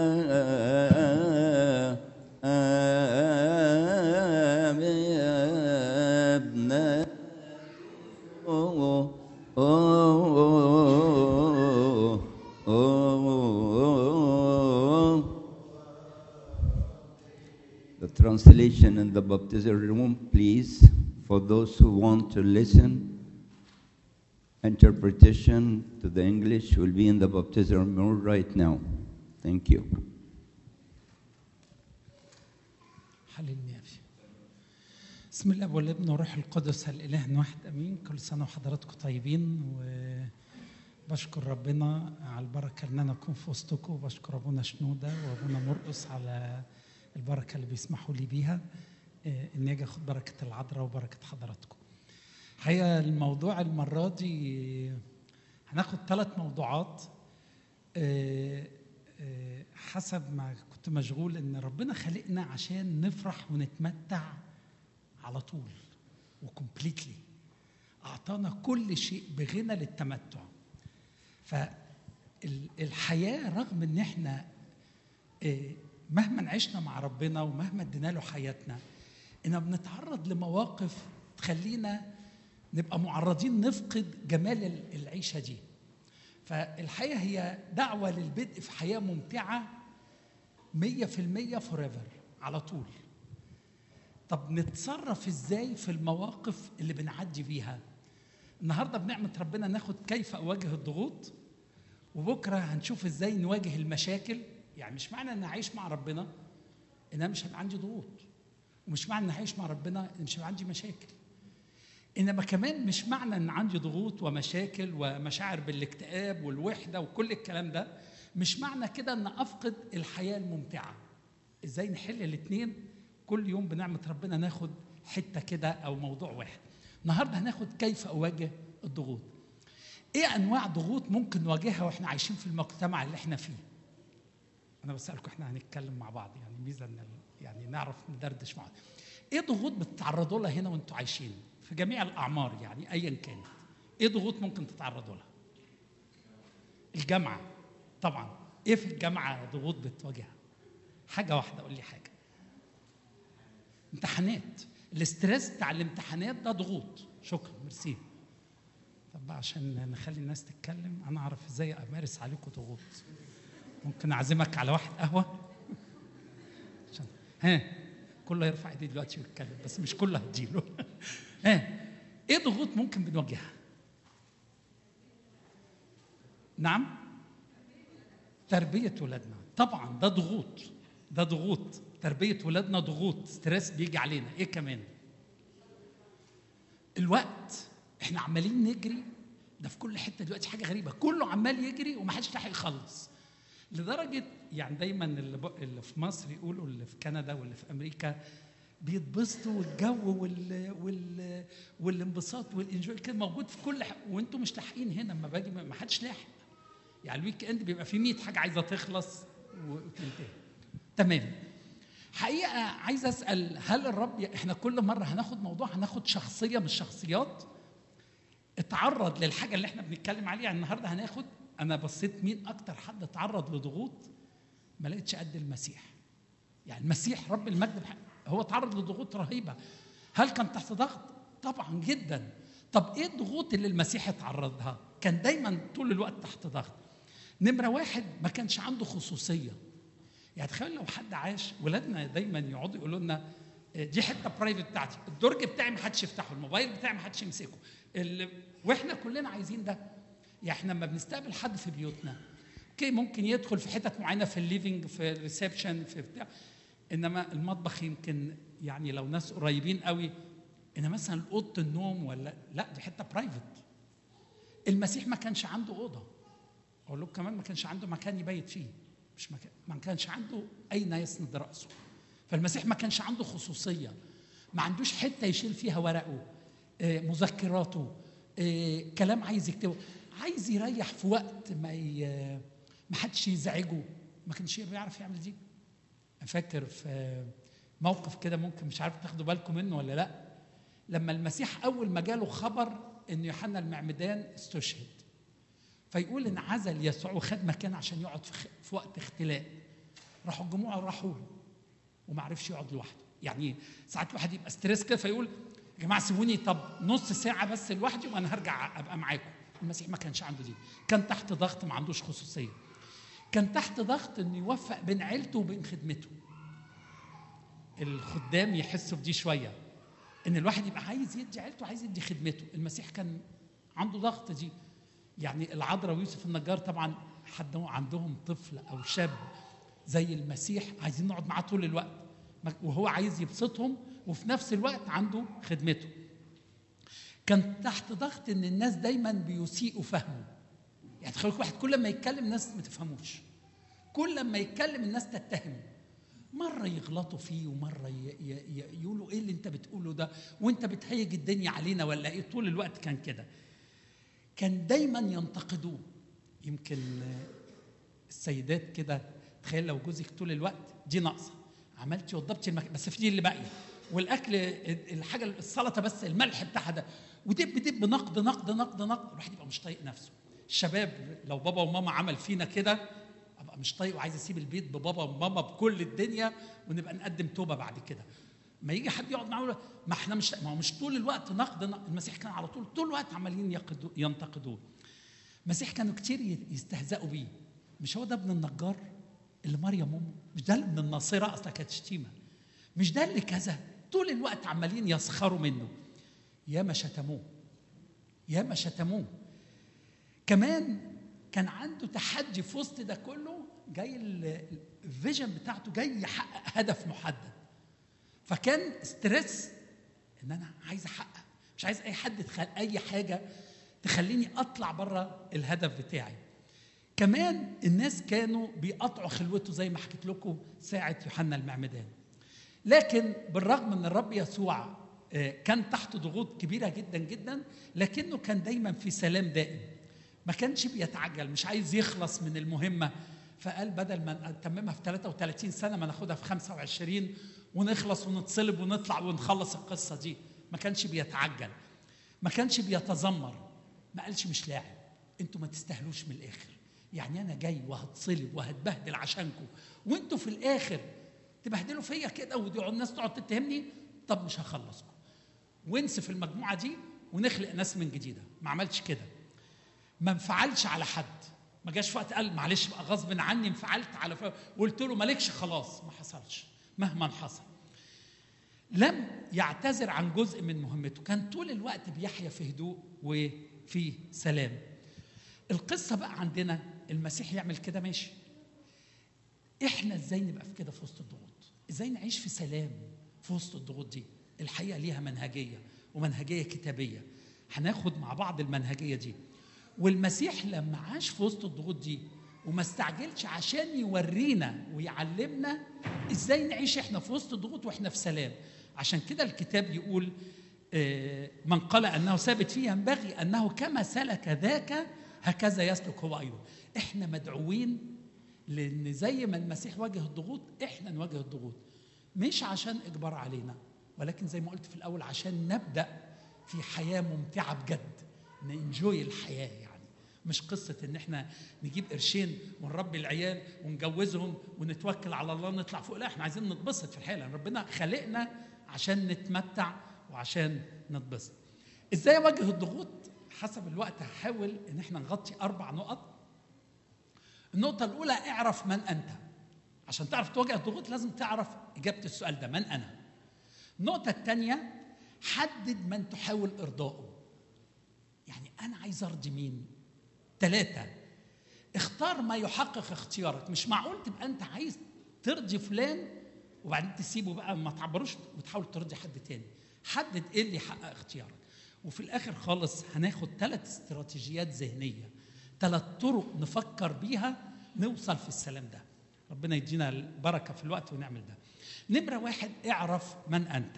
يا ابن The translation in the baptism room, please, for those who want to listen. Interpretation to the English will be in the baptism room right now. Thank you. حللني يا أبي. بسم الله والابن والروح القدس الاله واحد امين كل سنه وحضراتكم طيبين وبشكر ربنا على البركه ان انا اكون في وسطكم وبشكر ابونا شنوده وابونا مرقص على البركه اللي بيسمحوا لي بيها آه، اني اجي اخد بركه العذراء وبركه حضراتكم. الحقيقه الموضوع المره دي هناخد ثلاث موضوعات آه، آه، حسب ما كنت مشغول ان ربنا خلقنا عشان نفرح ونتمتع على طول وكومبليتلي اعطانا كل شيء بغنى للتمتع فالحياه رغم ان احنا آه، مهما عشنا مع ربنا ومهما ادينا له حياتنا ان بنتعرض لمواقف تخلينا نبقى معرضين نفقد جمال ال- العيشه دي فالحقيقه هي دعوه للبدء في حياه ممتعه 100% فوريفر على طول طب نتصرف ازاي في المواقف اللي بنعدي بيها النهارده بنعمه ربنا ناخد كيف اواجه الضغوط وبكره هنشوف ازاي نواجه المشاكل يعني مش معنى ان اعيش مع ربنا ان انا مش هيبقى عندي ضغوط ومش معنى ان اعيش مع ربنا ان مش هيبقى عندي مشاكل انما كمان مش معنى ان عندي ضغوط ومشاكل ومشاعر بالاكتئاب والوحده وكل الكلام ده مش معنى كده ان افقد الحياه الممتعه ازاي نحل الاثنين كل يوم بنعمه ربنا ناخد حته كده او موضوع واحد النهارده هناخد كيف اواجه الضغوط ايه انواع ضغوط ممكن نواجهها واحنا عايشين في المجتمع اللي احنا فيه انا بسالكم احنا هنتكلم مع بعض يعني ميزه ان ال- يعني نعرف ندردش مع بعض ايه ضغوط بتتعرضوا لها هنا وانتوا عايشين في جميع الاعمار يعني ايا كانت ايه ضغوط ممكن تتعرضوا لها الجامعه طبعا ايه في الجامعه ضغوط بتواجهها حاجه واحده قول لي حاجه امتحانات الاسترس بتاع الامتحانات ده ضغوط شكرا ميرسي طب بقى عشان نخلي الناس تتكلم انا اعرف ازاي امارس عليكم ضغوط ممكن اعزمك على واحد قهوه عشان ها كله يرفع ايديه دلوقتي ويتكلم بس مش كله هديله ها ايه ضغوط ممكن بنواجهها نعم تربيه ولادنا طبعا ده ضغوط ده ضغوط تربيه ولادنا ضغوط ستريس بيجي علينا ايه كمان الوقت احنا عمالين نجري ده في كل حته دلوقتي حاجه غريبه كله عمال يجري ومحدش لاحق يخلص لدرجه يعني دايما اللي, ب... اللي في مصر يقولوا اللي في كندا واللي في امريكا بيتبسطوا والجو وال... وال... والانبساط والانجوي كده موجود في كل ح... وانتم مش لاحقين هنا لما باجي ما حدش لاحق يعني الويك اند بيبقى فيه 100 حاجه عايزه تخلص وتنتهي تمام حقيقه عايز اسال هل الرب احنا كل مره هناخد موضوع هناخد شخصيه من الشخصيات اتعرض للحاجه اللي احنا بنتكلم عليها النهارده هناخد انا بصيت مين اكتر حد اتعرض لضغوط ما لقيتش قد المسيح يعني المسيح رب المجد بح- هو اتعرض لضغوط رهيبه هل كان تحت ضغط طبعا جدا طب ايه الضغوط اللي المسيح اتعرض لها كان دايما طول الوقت تحت ضغط نمره واحد ما كانش عنده خصوصيه يعني تخيل لو حد عاش ولادنا دايما يقعدوا يقولوا لنا آه، دي حته برايفت بتاعتي الدرج بتاعي ما حدش يفتحه الموبايل بتاعي ما حدش يمسكه ال... واحنا كلنا عايزين ده يعني احنا لما بنستقبل حد في بيوتنا اوكي ممكن يدخل في حتت معينه في الليفنج في الريسبشن في بتاع انما المطبخ يمكن يعني لو ناس قريبين قوي ان مثلا اوضه النوم ولا لا دي حته برايفت المسيح ما كانش عنده اوضه اقول لكم كمان ما كانش عنده مكان يبيت فيه مش مكان ما كانش عنده اين يسند راسه فالمسيح ما كانش عنده خصوصيه ما عندوش حته يشيل فيها ورقه آه، مذكراته آه، كلام عايز يكتبه عايز يريح في وقت ما ي... ما حدش يزعجه ما كانش بيعرف يعمل دي فاكر في موقف كده ممكن مش عارف تاخدوا بالكم منه ولا لا لما المسيح اول ما جاله خبر ان يوحنا المعمدان استشهد فيقول ان عزل يسوع وخد مكان عشان يقعد في, خ... في وقت اختلاء راحوا الجموع راحوا له وما عرفش يقعد لوحده يعني ساعات الواحد يبقى ستريس كده فيقول يا جماعه سيبوني طب نص ساعه بس لوحدي وانا هرجع ابقى معاكم المسيح ما كانش عنده دي كان تحت ضغط ما عندوش خصوصيه كان تحت ضغط انه يوفق بين عيلته وبين خدمته الخدام يحسوا بدي شويه ان الواحد يبقى عايز يدي عيلته عايز يدي خدمته المسيح كان عنده ضغط دي يعني العذراء ويوسف النجار طبعا حد عندهم طفل او شاب زي المسيح عايزين نقعد معاه طول الوقت وهو عايز يبسطهم وفي نفس الوقت عنده خدمته كان تحت ضغط ان الناس دايما بيسيئوا فهمه يعني تخيل واحد كل ما يتكلم الناس ما تفهموش كل ما يتكلم الناس تتهمه مرة يغلطوا فيه ومرة ي- ي- ي- يقولوا ايه اللي انت بتقوله ده وانت بتهيج الدنيا علينا ولا ايه طول الوقت كان كده كان دايما ينتقدوه يمكن آه، السيدات كده تخيل لو جوزك طول الوقت دي ناقصه عملتي وضبتي المكان بس في دي اللي باقيه والاكل الحاجه السلطه بس الملح بتاعها ده ودب دب نقد نقد نقد نقد الواحد يبقى مش طايق نفسه الشباب لو بابا وماما عمل فينا كده ابقى مش طايق وعايز اسيب البيت ببابا وماما بكل الدنيا ونبقى نقدم توبه بعد كده ما يجي حد يقعد معاه يقول ما احنا مش ما هو مش طول الوقت نقد نقد. المسيح كان على طول طول الوقت عمالين يقدوا- ينتقدوه المسيح كانوا كتير ي- يستهزئوا بيه مش هو ده ابن النجار اللي مريم امه مش ده اللي ابن الناصره اصلا كانت شتيمه مش ده اللي كذا طول الوقت عمالين يسخروا منه يا ما شتموه يا ما شتموه كمان كان عنده تحدي في وسط ده كله جاي ال- الفيجن بتاعته جاي يحقق هدف محدد فكان ستريس ان انا عايز احقق مش عايز اي حد تخل... اي حاجه تخليني اطلع بره الهدف بتاعي كمان الناس كانوا بيقطعوا خلوته زي ما حكيت لكم ساعه يوحنا المعمدان لكن بالرغم ان الرب يسوع آه، كان تحت ضغوط كبيره جدا جدا لكنه كان دايما في سلام دائم ما كانش بيتعجل مش عايز يخلص من المهمه فقال بدل ما نتممها في 33 سنه ما ناخدها في 25 ونخلص ونتصلب ونطلع ونخلص القصه دي ما كانش بيتعجل ما كانش بيتذمر ما قالش مش لاعب انتوا ما تستاهلوش من الاخر يعني انا جاي وهتصلب وهتبهدل عشانكم وانتوا في الاخر تبهدلوا فيا كده ودعوا الناس تقعد تتهمني طب مش هخلصكم وانسف المجموعه دي ونخلق ناس من جديده ما عملش كده ما انفعلش على حد ما جاش في وقت قال معلش بقى غصب عني انفعلت على ف... وقلت له مالكش خلاص ما حصلش مهما حصل لم يعتذر عن جزء من مهمته كان طول الوقت بيحيا في هدوء وفي سلام القصه بقى عندنا المسيح يعمل كده ماشي احنا ازاي نبقى في كده في وسط الضغوط ازاي نعيش في سلام في وسط الضغوط دي الحقيقه ليها منهجيه ومنهجيه كتابيه هناخد مع بعض المنهجيه دي والمسيح لما عاش في وسط الضغوط دي وما استعجلش عشان يورينا ويعلمنا ازاي نعيش احنا في وسط الضغوط واحنا في سلام عشان كده الكتاب يقول آه، من قال انه ثابت فيه ينبغي انه كما سلك ذاك هكذا يسلك هو ايضا احنا مدعوين لان زي ما المسيح واجه الضغوط احنا نواجه الضغوط مش عشان اجبار علينا ولكن زي ما قلت في الاول عشان نبدا في حياه ممتعه بجد ننجوي الحياه يعني مش قصه ان احنا نجيب قرشين ونربي العيال ونجوزهم ونتوكل على الله ونطلع فوق لا احنا عايزين نتبسط في الحياه لان ربنا خلقنا عشان نتمتع وعشان نتبسط ازاي اواجه الضغوط حسب الوقت هحاول ان احنا نغطي اربع نقط النقطة الأولى اعرف من أنت عشان تعرف تواجه الضغوط لازم تعرف إجابة السؤال ده من أنا النقطة الثانية حدد من تحاول إرضائه يعني أنا عايز أرضي مين ثلاثة اختار ما يحقق اختيارك مش معقول تبقى أنت عايز ترضي فلان وبعدين تسيبه بقى ما تعبروش وتحاول ترضي حد تاني حدد ايه اللي يحقق اختيارك وفي الاخر خالص هناخد ثلاث استراتيجيات ذهنيه ثلاث طرق نفكر بيها نوصل في السلام ده ربنا يدينا البركه في الوقت ونعمل ده نمره واحد اعرف من انت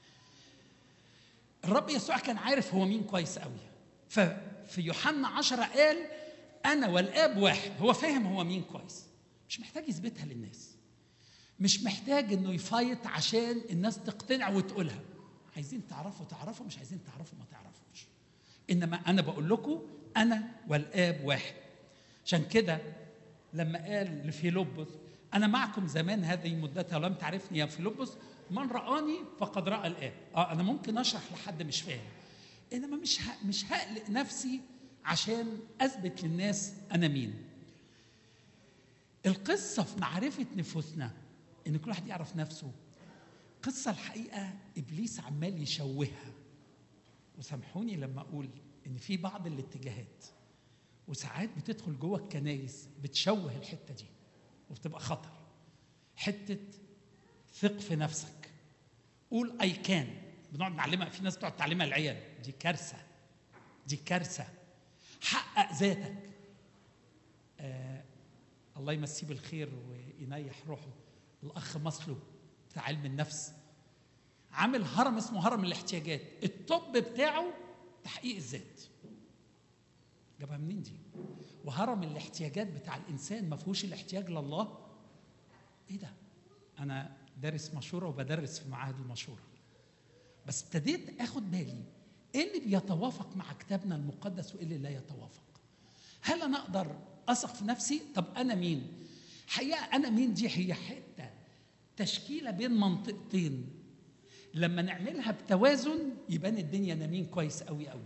الرب يسوع كان عارف هو مين كويس قوي ففي يوحنا عشرة قال أنا والآب واحد هو فاهم هو مين كويس مش محتاج يثبتها للناس مش محتاج انه يفايت عشان الناس تقتنع وتقولها عايزين تعرفوا تعرفوا مش عايزين تعرفوا ما تعرفوش انما انا بقول لكم انا والاب واحد عشان كده لما قال لفيلبس انا معكم زمان هذه مدتها ولم تعرفني يا فيلبس من رآني فقد رأى الآب اه انا ممكن اشرح لحد مش فاهم انما مش ه... مش هقلق نفسي عشان اثبت للناس انا مين القصه في معرفه نفوسنا ان كل واحد يعرف نفسه قصه الحقيقه ابليس عمال يشوهها وسامحوني لما اقول ان في بعض الاتجاهات وساعات بتدخل جوه الكنايس بتشوه الحته دي وبتبقى خطر حته ثق في نفسك قول اي كان بنقعد نعلمها في ناس بتقعد تعلمها العيال دي كارثه دي كارثه حقق ذاتك آه الله يمسيه بالخير وينيح روحه الاخ مصلو بتاع علم النفس عامل هرم اسمه هرم الاحتياجات الطب بتاعه تحقيق الذات جابها منين دي وهرم الاحتياجات بتاع الانسان ما فيهوش الاحتياج لله ايه ده انا دارس مشوره وبدرس في معاهد المشوره بس ابتديت اخد بالي ايه اللي بيتوافق مع كتابنا المقدس وايه اللي لا يتوافق هل انا اقدر اثق في نفسي طب انا مين حقيقه انا مين دي هي حته تشكيله بين منطقتين لما نعملها بتوازن يبان الدنيا انا مين كويس قوي قوي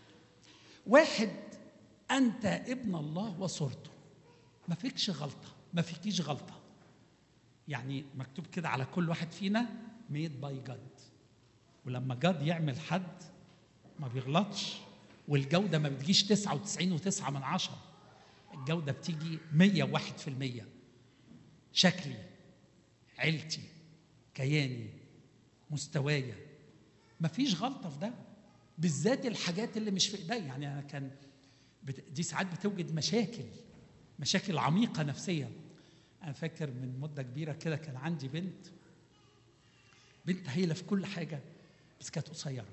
واحد انت ابن الله وصورته ما فيكش غلطه ما فيكيش غلطه يعني مكتوب كده على كل واحد فينا ميد باي جاد ولما جاد يعمل حد ما بيغلطش والجودة ما بتجيش 99 وتسعة من عشرة الجودة بتيجي 101 في المية شكلي عيلتي كياني مستوايا مفيش غلطة في ده بالذات الحاجات اللي مش في ايدي يعني انا كان بت... دي ساعات بتوجد مشاكل مشاكل عميقة نفسيا انا فاكر من مدة كبيرة كده كان عندي بنت بنت هايلة في كل حاجة بس كانت قصيرة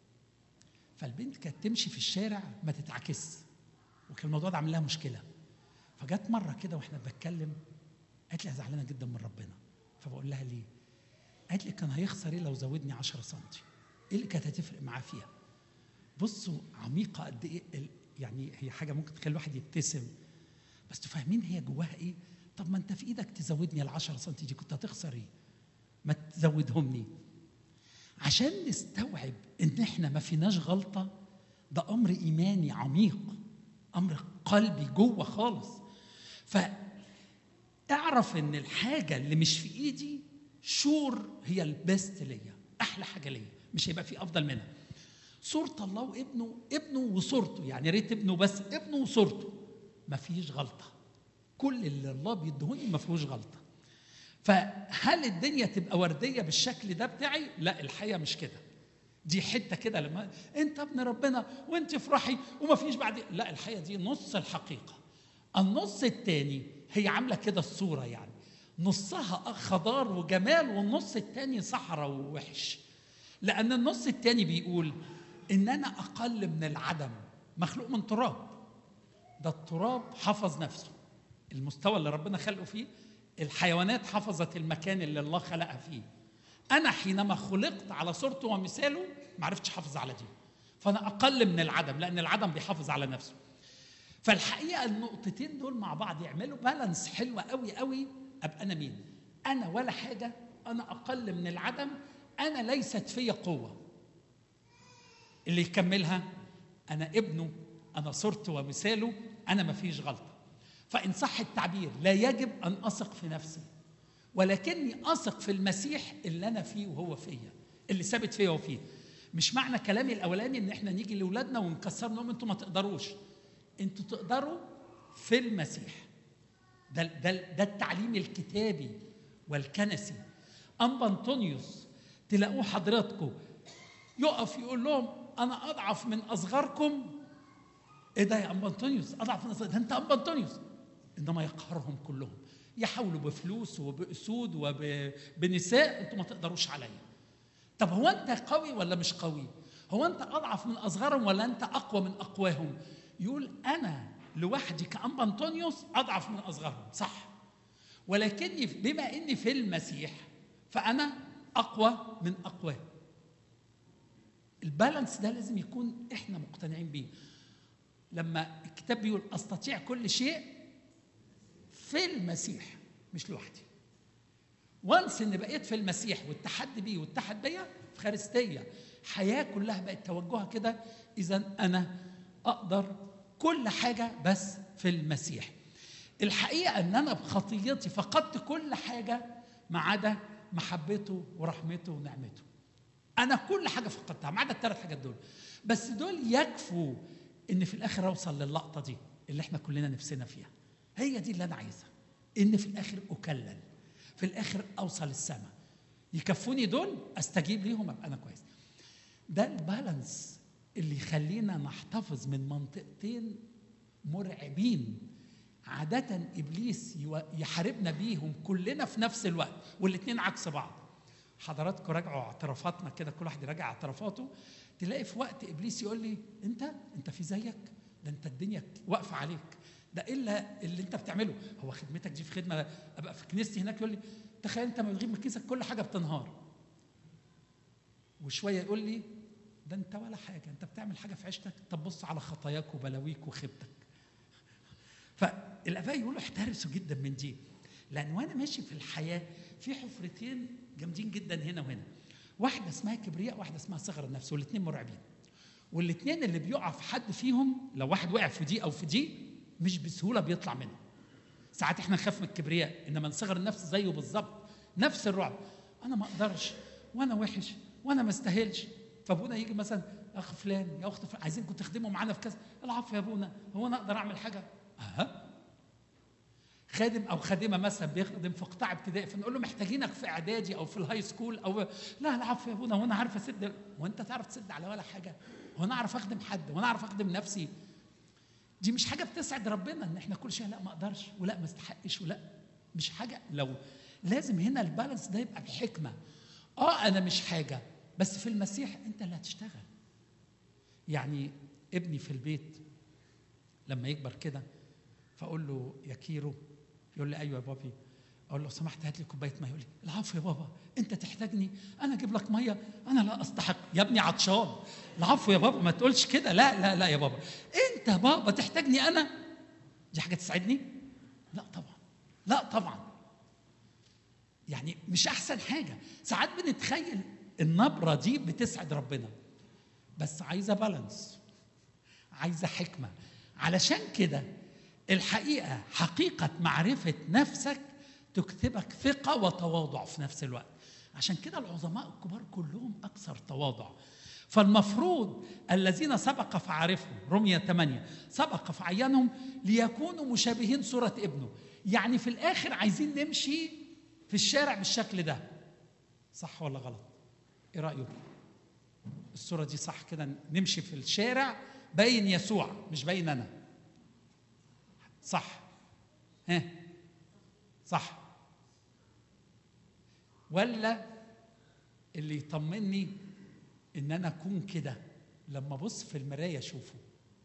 فالبنت كانت تمشي في الشارع ما تتعكس وكان الموضوع ده عامل لها مشكله فجت مره كده واحنا بنتكلم قالت لي أنا زعلانه جدا من ربنا فبقول لها ليه؟ قالت لي كان هيخسر ايه لو زودني 10 سم ايه اللي كانت هتفرق معاه فيها؟ بصوا عميقه قد ايه ال- يعني هي حاجه ممكن تخلي الواحد يبتسم بس تفهمين هي جواها ايه؟ طب ما انت في ايدك تزودني ال 10 سم دي كنت هتخسر ايه؟ ما تزودهمني عشان نستوعب ان احنا ما فيناش غلطه ده امر ايماني عميق امر قلبي جوه خالص فاعرف ان الحاجه اللي مش في ايدي شور هي البيست ليا احلى حاجه ليا مش هيبقى في افضل منها صورة الله وابنه ابنه وصورته يعني يا ريت ابنه بس ابنه وصورته ما فيش غلطه كل اللي الله بيدهوني ما فيهوش غلطه فهل الدنيا تبقى ورديه بالشكل ده بتاعي لا الحقيقه مش كده دي حته كده لما انت ابن ربنا وانت افرحي وما فيش بعد لا الحقيقه دي نص الحقيقه النص الثاني هي عامله كده الصوره يعني نصها خضار وجمال والنص الثاني صحراء ووحش لان النص الثاني بيقول ان انا اقل من العدم مخلوق من تراب ده التراب حفظ نفسه المستوى اللي ربنا خلقه فيه الحيوانات حفظت المكان اللي الله خلقها فيه انا حينما خلقت على صورته ومثاله ما عرفتش احافظ على دي فانا اقل من العدم لان العدم بيحافظ على نفسه فالحقيقه النقطتين دول مع بعض يعملوا بالانس حلوه قوي قوي ابقى انا مين انا ولا حاجه انا اقل من العدم انا ليست في قوه اللي يكملها انا ابنه انا صورته ومثاله انا ما فيش غلطه فان صح التعبير لا يجب ان اثق في نفسي ولكني اثق في المسيح اللي انا فيه وهو فيا اللي ثابت فيا وفيه مش معنى كلامي الاولاني ان احنا نيجي لاولادنا ونكسر لهم انتوا ما تقدروش انتوا تقدروا في المسيح ده ده ده التعليم الكتابي والكنسي اما انطونيوس تلاقوه حضراتكم يقف يقول لهم انا اضعف من اصغركم ايه ده يا ام انطونيوس اضعف من اصغركم ده انت ام انطونيوس انما يقهرهم كلهم يحاولوا بفلوس وباسود وبنساء انتوا ما تقدروش عليا طب هو انت قوي ولا مش قوي هو انت اضعف من اصغرهم ولا انت اقوى من اقواهم يقول انا لوحدي كأم أنطونيوس أضعف من أصغرهم صح ولكني بما إني في المسيح فأنا أقوى من أقواه البالانس ده لازم يكون إحنا مقتنعين بيه لما الكتاب بيقول أستطيع كل شيء في المسيح مش لوحدي وانس ان بقيت في المسيح واتحد بيه واتحد بيا في خارستيه حياه كلها بقت توجهها كده اذا انا اقدر كل حاجة بس في المسيح الحقيقة أن أنا بخطيتي فقدت كل حاجة ما عدا محبته ورحمته ونعمته أنا كل حاجة فقدتها ما عدا الثلاث حاجات دول بس دول يكفوا إن في الآخر أوصل للقطة دي اللي إحنا كلنا نفسنا فيها هي دي اللي أنا عايزها إن في الآخر أكلل في الآخر أوصل السماء يكفوني دول أستجيب ليهم أبقى أنا كويس ده البالانس اللي يخلينا نحتفظ من منطقتين مرعبين عادة إبليس يحاربنا بيهم كلنا في نفس الوقت والاثنين عكس بعض حضراتكم راجعوا اعترافاتنا كده كل واحد يراجع اعترافاته تلاقي في وقت إبليس يقول لي أنت أنت في زيك ده أنت الدنيا واقفة عليك ده إلا اللي أنت بتعمله هو خدمتك دي في خدمة أبقى في كنيستي هناك يقول لي تخيل أنت ما بتغيب من كيسك كل حاجة بتنهار وشوية يقول لي ده انت ولا حاجه انت بتعمل حاجه في عيشتك طب بص على خطاياك وبلاويك وخيبتك فالاباء يقولوا احترسوا جدا من دي لان وانا ماشي في الحياه في حفرتين جامدين جدا هنا وهنا واحده اسمها كبرياء واحده اسمها صغر النفس والاثنين مرعبين والاثنين اللي بيقع في حد فيهم لو واحد وقع في دي او في دي مش بسهوله بيطلع منها ساعات احنا نخاف من الكبرياء انما صغر النفس زيه بالظبط نفس الرعب انا ما اقدرش وانا وحش وانا ما استاهلش فابونا يجي مثلا اخ فلان يا اخت فلان عايزينكم تخدموا معانا في كذا العفو يا ابونا هو انا اقدر اعمل حاجه اها خادم او خادمه مثلا بيخدم في قطاع ابتدائي فنقول له محتاجينك في اعدادي او في الهاي سكول او لا العفو يا ابونا هو انا عارف اسد وانت تعرف تسد على ولا حاجه هو انا اعرف اخدم حد وانا اعرف اخدم نفسي دي مش حاجه بتسعد ربنا ان احنا كل شيء لا ما اقدرش ولا ما استحقش ولا مش حاجه لو لازم هنا البالانس ده يبقى بحكمه اه انا مش حاجه بس في المسيح انت اللي هتشتغل يعني ابني في البيت لما يكبر كده فاقول له يا كيرو يقول لي ايوه يا بابي اقول له سمحت هات لي كوبايه ميه يقول لي العفو يا بابا انت تحتاجني انا اجيب لك ميه انا لا استحق يا ابني عطشان العفو يا بابا ما تقولش كده لا لا لا يا بابا انت بابا تحتاجني انا دي حاجه تساعدني لا طبعا لا طبعا يعني مش احسن حاجه ساعات بنتخيل النبره دي بتسعد ربنا بس عايزه بالانس عايزه حكمه علشان كده الحقيقه حقيقه معرفه نفسك تكتبك ثقه وتواضع في نفس الوقت عشان كده العظماء الكبار كلهم اكثر تواضع فالمفروض الذين سبق فعرفهم رمية 8 سبق فعينهم ليكونوا مشابهين صورة ابنه يعني في الآخر عايزين نمشي في الشارع بالشكل ده صح ولا غلط ايه رأيكم الصورة دي صح كده نمشي في الشارع باين يسوع مش باين أنا صح ها صح ولا اللي يطمني ان انا اكون كده لما ابص في المرايه اشوفه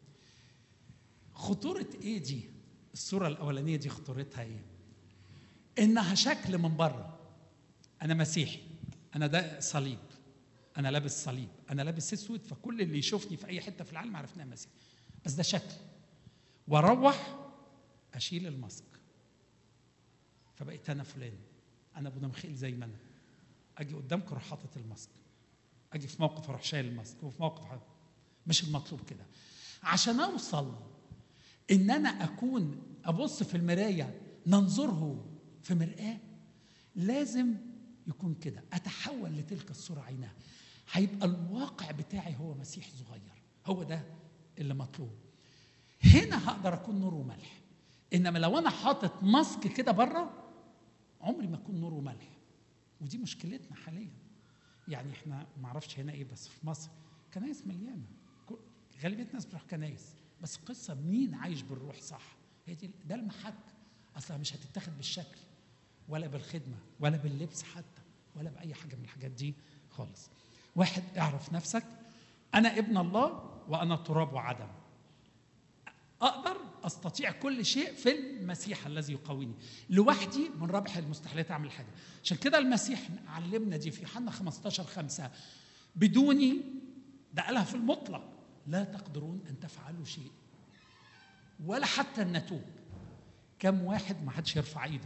خطوره ايه دي الصوره الاولانيه دي خطورتها ايه انها شكل من بره انا مسيحي انا ده صليب انا لابس صليب انا لابس اسود فكل اللي يشوفني في اي حته في العالم عارف ان انا مسيحي بس ده شكل واروح اشيل الماسك فبقيت انا فلان انا ابو مخيل زي ما انا اجي قدامكم اروح حاطط الماسك اجي في موقف اروح شايل الماسك وفي موقف حاطط. مش المطلوب كده عشان اوصل ان انا اكون ابص في المرايه ننظره في مرآه لازم يكون كده اتحول لتلك الصوره عينها هيبقى الواقع بتاعي هو مسيح صغير هو ده اللي مطلوب هنا هقدر اكون نور وملح انما لو انا حاطط ماسك كده بره عمري ما اكون نور وملح ودي مشكلتنا حاليا يعني احنا ما اعرفش هنا ايه بس في مصر كنايس مليانه كل- غالبيه الناس بتروح كنايس بس قصه مين عايش بالروح صح هي دي ده المحك اصلا مش هتتاخد بالشكل ولا بالخدمه ولا باللبس حتى ولا باي حاجه من الحاجات دي خالص واحد اعرف نفسك انا ابن الله وانا تراب وعدم اقدر استطيع كل شيء في المسيح الذي يقويني لوحدي من ربح المستحيلات اعمل حاجه عشان كده المسيح علمنا دي في يوحنا 15 5 بدوني ده قالها في المطلق لا تقدرون ان تفعلوا شيء ولا حتى ان نتوب كم واحد ما حدش يرفع ايده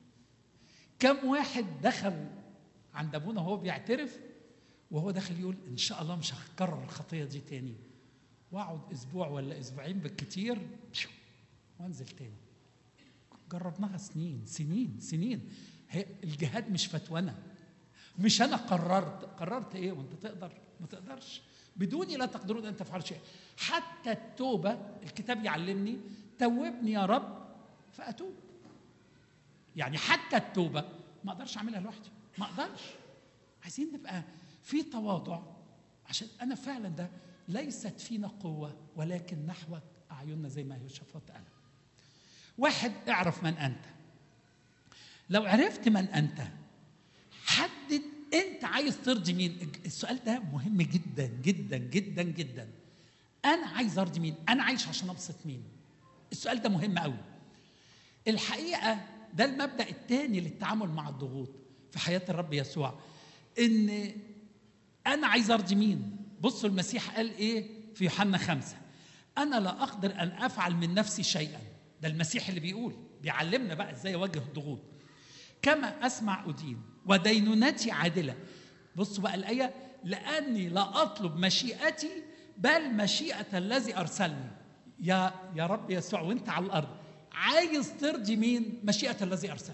كم واحد دخل عند ابونا وهو بيعترف وهو داخل يقول ان شاء الله مش هكرر الخطيه دي تاني واقعد اسبوع ولا اسبوعين بالكتير بشو، وانزل تاني جربناها سنين سنين سنين هي الجهاد مش فتوانه مش انا قررت قررت ايه وانت تقدر ما تقدرش بدوني لا تقدرون ان تفعلوا شيء حتى التوبه الكتاب يعلمني توبني يا رب فاتوب يعني حتى التوبه ما اقدرش اعملها لوحدي ما اقدرش عايزين نبقى في تواضع عشان انا فعلا ده ليست فينا قوه ولكن نحوك اعيننا زي ما يوشفات قال واحد اعرف من انت لو عرفت من انت حدد انت عايز ترضي مين السؤال ده مهم جدا جدا جدا جدا انا عايز ارضي مين انا عايش عشان ابسط مين السؤال ده مهم قوي الحقيقه ده المبدا الثاني للتعامل مع الضغوط في حياه الرب يسوع ان انا عايز ارضي مين بصوا المسيح قال ايه في يوحنا خمسة انا لا اقدر ان افعل من نفسي شيئا ده المسيح اللي بيقول بيعلمنا بقى ازاي اواجه الضغوط كما اسمع ادين ودينونتي عادله بصوا بقى الايه لاني لا اطلب مشيئتي بل مشيئه الذي ارسلني يا يا رب يسوع وانت على الارض عايز ترضي مين مشيئه الذي ارسلني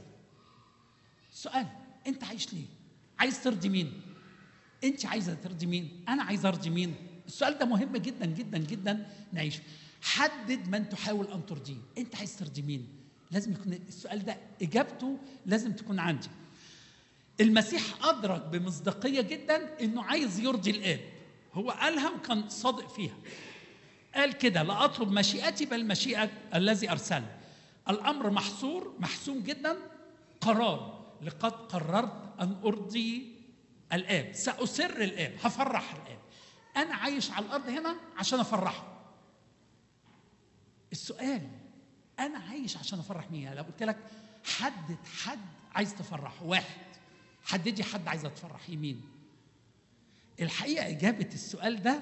سؤال انت عايش ليه عايز ترضي مين انت عايزه ترضي مين انا عايز ارضي مين السؤال ده مهم جدا جدا جدا نعيشه حدد من تحاول ان ترضيه انت عايز ترضي مين لازم يكون السؤال ده اجابته لازم تكون عندي المسيح ادرك بمصداقيه جدا انه عايز يرضي الاب هو قالها وكان صادق فيها قال كده لا اطلب مشيئتي بل مشيئه الذي ارسلني الامر محصور محسوم جدا قرار لقد قررت ان ارضي الاب ساسر الاب هفرح الاب انا عايش على الارض هنا عشان افرحه السؤال انا عايش عشان افرح مين لو قلت لك حدد حد عايز تفرحه واحد حددي حد عايزه تفرحيه مين الحقيقه اجابه السؤال ده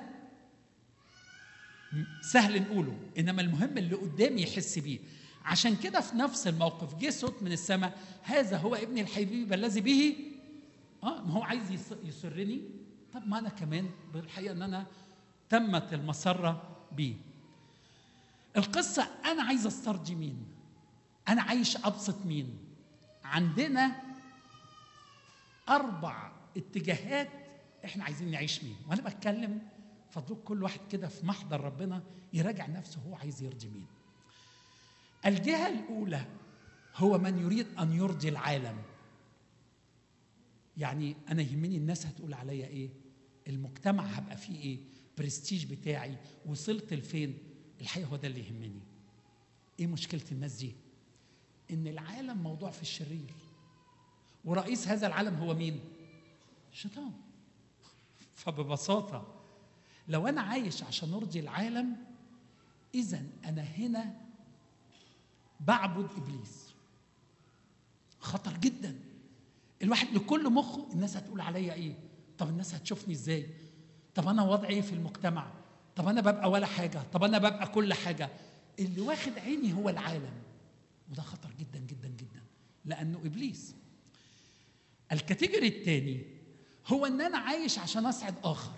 سهل نقوله انما المهم اللي قدامي يحس بيه عشان كده في نفس الموقف جه صوت من السماء هذا هو ابني الحبيب الذي به اه ما هو عايز يس- يسرني طب ما انا كمان بالحقيقه ان انا تمت المسره بيه القصه انا عايز استرجي مين انا عايش ابسط مين عندنا اربع اتجاهات احنا عايزين نعيش مين وانا بتكلم فضلك كل واحد كده في محضر ربنا يراجع نفسه هو عايز يرضي مين الجهه الاولى هو من يريد ان يرضي العالم يعني انا يهمني الناس هتقول عليا ايه المجتمع هبقى فيه ايه برستيج بتاعي وصلت لفين الحقيقه هو ده اللي يهمني ايه مشكله الناس دي ان العالم موضوع في الشرير ورئيس هذا العالم هو مين الشيطان فببساطه لو انا عايش عشان ارضي العالم اذا انا هنا بعبد ابليس خطر جدا الواحد لكل مخه الناس هتقول عليا ايه طب الناس هتشوفني ازاي طب انا وضعي ايه في المجتمع طب انا ببقى ولا حاجه طب انا ببقى كل حاجه اللي واخد عيني هو العالم وده خطر جدا جدا جدا لانه ابليس الكاتيجوري الثاني هو ان انا عايش عشان اسعد اخر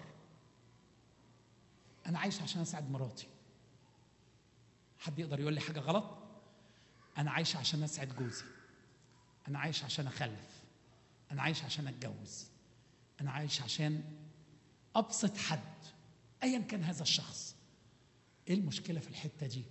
انا عايش عشان اسعد مراتي حد يقدر يقول لي حاجه غلط انا عايش عشان اسعد جوزي انا عايش عشان اخلف انا عايش عشان اتجوز انا عايش عشان ابسط حد ايا كان هذا الشخص ايه المشكله في الحته دي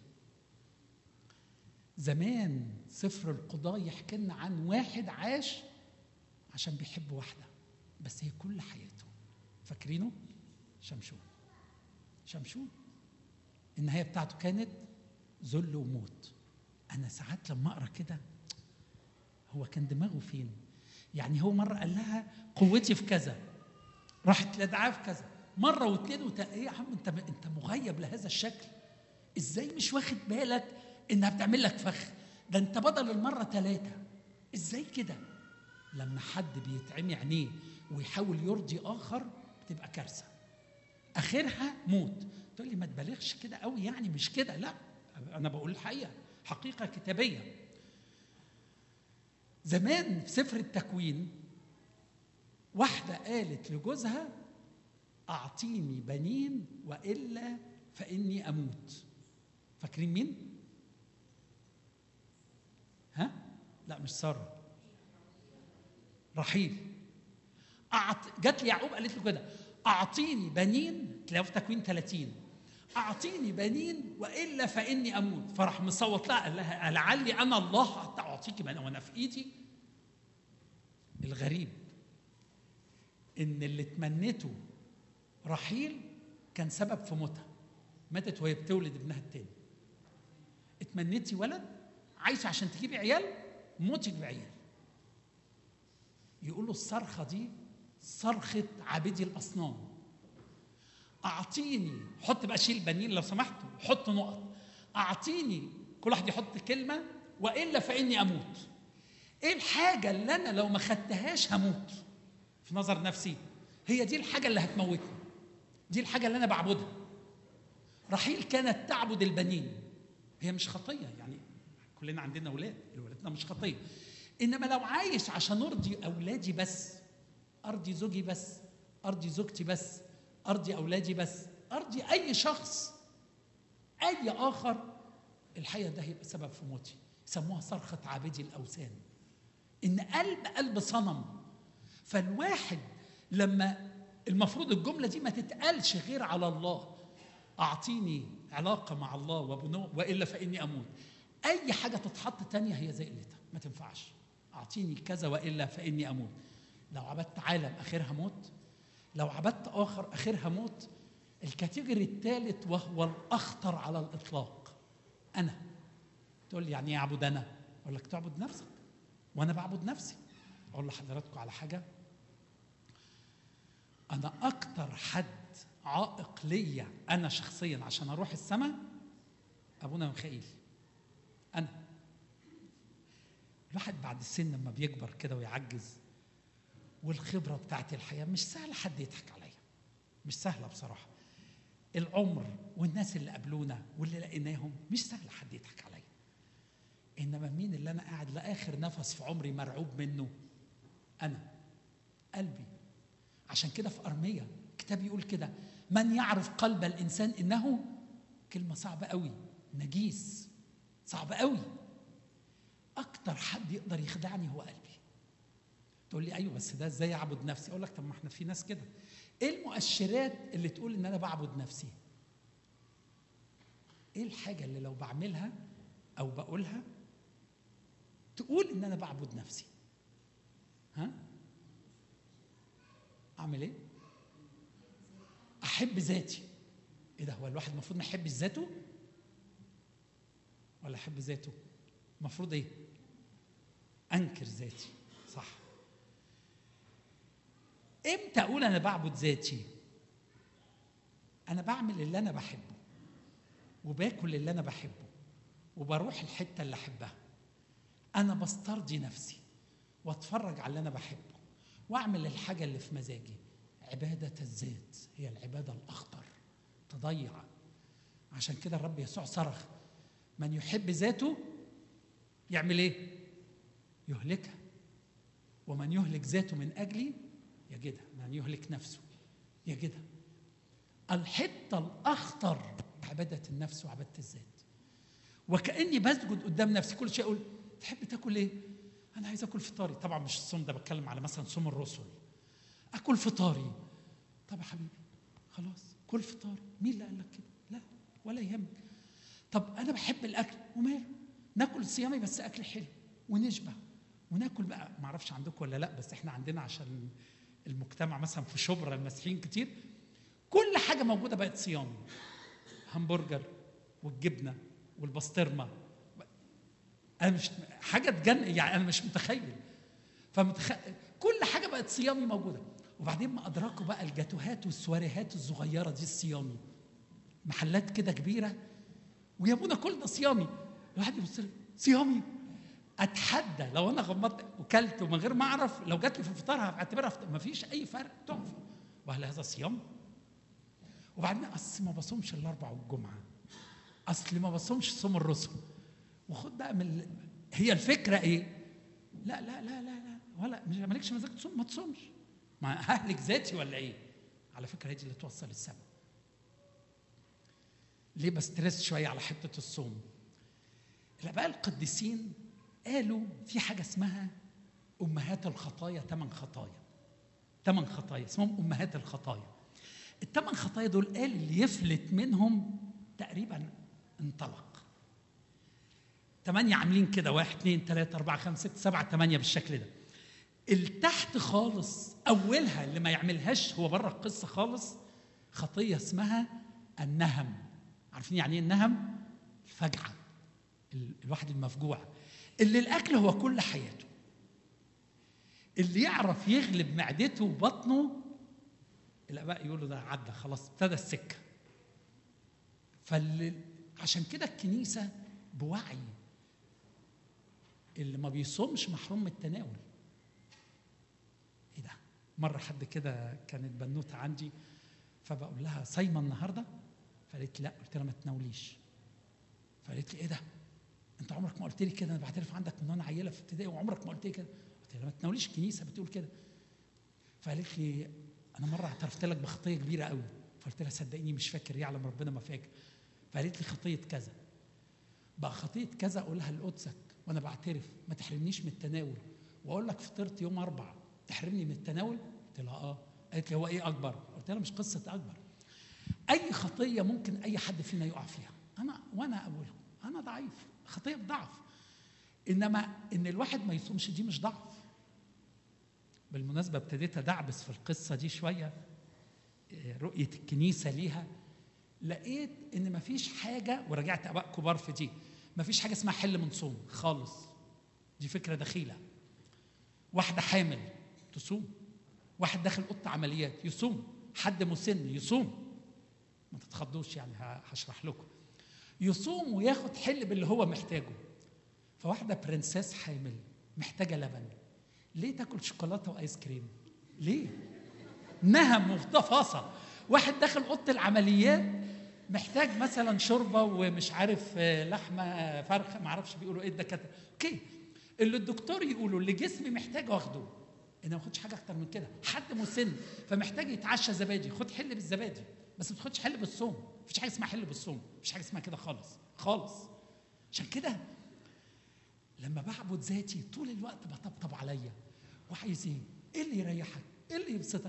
زمان سفر القضاء يحكي لنا عن واحد عاش عشان بيحب واحده بس هي كل حياته فاكرينه شمشون شمشون النهايه بتاعته كانت ذل وموت انا ساعات لما اقرا كده هو كان دماغه فين يعني هو مره قال لها قوتي في كذا راحت لدعاه في كذا مره واثنين وت... ايه يا عم انت انت مغيب لهذا الشكل ازاي مش واخد بالك انها بتعمل لك فخ ده انت بدل المره ثلاثه ازاي كده لما حد بيتعمي عينيه ويحاول يرضي اخر بتبقى كارثه اخرها موت تقول لي ما تبالغش كده قوي يعني مش كده لا انا بقول الحقيقه حقيقه كتابيه زمان في سفر التكوين واحده قالت لجوزها اعطيني بنين والا فاني اموت فاكرين مين ها لا مش ساره رحيل أعط... جات لي يعقوب قالت له كده اعطيني بنين تلاقوا في تكوين 30 اعطيني بنين والا فاني اموت فراح مصوت لها قال لها لعلي انا الله حتى اعطيك بنين وانا في ايدي الغريب ان اللي تمنته رحيل كان سبب في موتها ماتت وهي بتولد ابنها التاني اتمنيتي ولد عايشه عشان تجيبي عيال موتك بعيال يقولوا الصرخه دي صرخه عابدي الاصنام اعطيني حط بقى شيل بنين لو سمحتوا حط نقط اعطيني كل واحد يحط كلمه والا فاني اموت ايه الحاجه اللي انا لو ما خدتهاش هموت في نظر نفسي هي دي الحاجه اللي هتموتني دي الحاجه اللي انا بعبدها رحيل كانت تعبد البنين هي مش خطيه يعني كلنا عندنا اولاد ولادنا مش خطيه انما لو عايش عشان ارضي اولادي بس ارضي زوجي بس ارضي زوجتي بس ارضي اولادي بس ارضي اي شخص اي اخر الحقيقه ده هيبقى سبب في موتي يسموها صرخه عابدي الاوثان ان قلب قلب صنم فالواحد لما المفروض الجمله دي ما تتقالش غير على الله اعطيني علاقه مع الله وبنو والا فاني اموت اي حاجه تتحط تانية هي زي قلتها ما تنفعش اعطيني كذا والا فاني اموت لو عبدت عالم اخرها موت لو عبدت اخر اخرها موت الكاتيجوري الثالث وهو الاخطر على الاطلاق انا تقول لي يعني ايه اعبد انا اقول لك تعبد نفسك وانا بعبد نفسي اقول لحضراتكم على حاجه انا اكتر حد عائق ليا انا شخصيا عشان اروح السماء ابونا ميخائيل انا الواحد بعد السن لما بيكبر كده ويعجز والخبره بتاعت الحياه مش سهل حد يضحك عليا مش سهله بصراحه العمر والناس اللي قابلونا واللي لقيناهم مش سهل حد يضحك عليا انما مين اللي انا قاعد لاخر نفس في عمري مرعوب منه انا قلبي عشان كده في ارميه الكتاب يقول كده من يعرف قلب الانسان انه كلمه صعبه قوي نجيس صعب قوي اكتر حد يقدر يخدعني هو قلبي تقول لي ايوه بس ده ازاي اعبد نفسي اقول لك طب ما احنا في ناس كده ايه المؤشرات اللي تقول ان انا بعبد نفسي ايه الحاجه اللي لو بعملها او بقولها تقول ان انا بعبد نفسي ها اعمل ايه احب ذاتي ايه ده هو الواحد المفروض ما يحبش ذاته ولا احب ذاته المفروض ايه انكر ذاتي صح امتى اقول انا بعبد ذاتي انا بعمل اللي انا بحبه وباكل اللي انا بحبه وبروح الحته اللي احبها انا بسترضي نفسي واتفرج على اللي انا بحبه واعمل الحاجه اللي في مزاجي عباده الذات هي العباده الاخطر تضيع عشان كده الرب يسوع صرخ من يحب ذاته يعمل ايه يهلكها ومن يهلك ذاته من اجلي يجدها من يهلك نفسه يجدها الحته الاخطر عباده النفس وعباده الذات وكاني بسجد قدام نفسي كل شيء اقول تحب تاكل ايه انا عايز اكل فطاري طبعا مش الصوم ده بتكلم على مثلا صوم الرسل اكل فطاري طب يا حبيبي خلاص كل فطاري مين اللي قال لك كده لا ولا يهمك طب انا بحب الاكل وماله ناكل صيامي بس اكل حلو ونشبع وناكل بقى ما اعرفش عندكم ولا لا بس احنا عندنا عشان المجتمع مثلا في شبرا المسيحيين كتير كل حاجه موجوده بقت صيامي همبرجر والجبنه والبسطرمه انا مش حاجه تجن يعني انا مش متخيل فمتخ... كل حاجه بقت صيامي موجوده وبعدين ما ادركوا بقى الجاتوهات والسواريهات الصغيره دي الصيامي محلات كده كبيره ويابونا كل ده صيامي الواحد يبص لي صيامي اتحدى لو انا غمضت وكلت ومن غير ما اعرف لو جات لي في الفطار هعتبرها فطار ما فيش اي فرق تحفه وهل هذا صيام؟ وبعدين اصل ما بصومش الاربع والجمعه اصل ما بصومش صوم الرسل وخد بقى من ال- هي الفكره ايه؟ لا لا لا لا لا ولا مش مالكش مزاج تصوم ما تصومش ما ههلك ذاتي ولا ايه؟ على فكره هي دي اللي توصل السما ليه بسترس شويه على حته الصوم؟ الاباء القديسين قالوا في حاجه اسمها امهات الخطايا ثمان خطايا ثمان خطايا اسمهم امهات الخطايا الثمان خطايا دول قال اللي يفلت منهم تقريبا انطلق ثمانية عاملين كده واحد اثنين ثلاثة أربعة خمسة ستة سبعة ثمانية بالشكل ده التحت خالص أولها اللي ما يعملهاش هو بره القصة خالص خطية اسمها النهم عارفين يعني ايه النهم؟ الفجعة ال- الواحد المفجوع اللي الأكل هو كل حياته اللي يعرف يغلب معدته وبطنه الآباء يقولوا ده عدى خلاص ابتدى السكة فاللي عشان كده الكنيسة بوعي اللي ما بيصومش محروم من التناول ايه ده مرة حد كده كانت بنوتة عندي فبقول لها صايمة النهاردة فقالت لي لا قلت لها ما تناوليش فقالت لي ايه ده انت عمرك ما قلت لي كده انا بعترف عندك من وانا عيله في ابتدائي وعمرك ما قلت لي كده قلت لها ما تناوليش الكنيسه بتقول كده فقالت لي انا مره اعترفت لك بخطيه كبيره قوي فقلت لها صدقيني مش فاكر يعلم ربنا ما فاكر فقالت لي خطيه كذا بقى خطيه كذا اقولها لقدسك وانا بعترف ما تحرمنيش من التناول واقول لك فطرت يوم اربع تحرمني من التناول قلت لها اه قالت لي هو ايه اكبر قلت لها مش قصه اكبر اي خطيه ممكن اي حد فينا يقع فيها انا وانا اولهم انا ضعيف خطيه بضعف انما ان الواحد ما يصومش دي مش ضعف بالمناسبه ابتديت ادعبس في القصه دي شويه إيه، رؤيه الكنيسه ليها لقيت ان مفيش حاجه ورجعت اباء كبار في دي مفيش حاجه اسمها حل من صوم خالص دي فكره دخيله واحده حامل تصوم واحد داخل اوضه عمليات يصوم حد مسن يصوم ما تتخضوش يعني ه- هشرح لكم يصوم وياخد حل باللي هو محتاجه فواحده برنسيس حامل محتاجه لبن ليه تاكل شوكولاته وايس كريم ليه نهم وتفاصيل واحد داخل اوضه العمليات محتاج مثلا شوربه ومش عارف آه، لحمه فرخه ما اعرفش بيقولوا ايه الدكاتره اوكي اللي الدكتور يقوله اللي جسمي محتاج واخده انا ما باخدش حاجه اكتر من كده حد مسن فمحتاج يتعشى زبادي خد حل بالزبادي بس ما تاخدش حل بالصوم مفيش حاجه اسمها حل بالصوم مفيش حاجه اسمها كده خالص خالص عشان كده لما بعبد ذاتي طول الوقت بطبطب عليا وعايز ايه؟ ايه اللي يريحك؟ ايه اللي يبسطك؟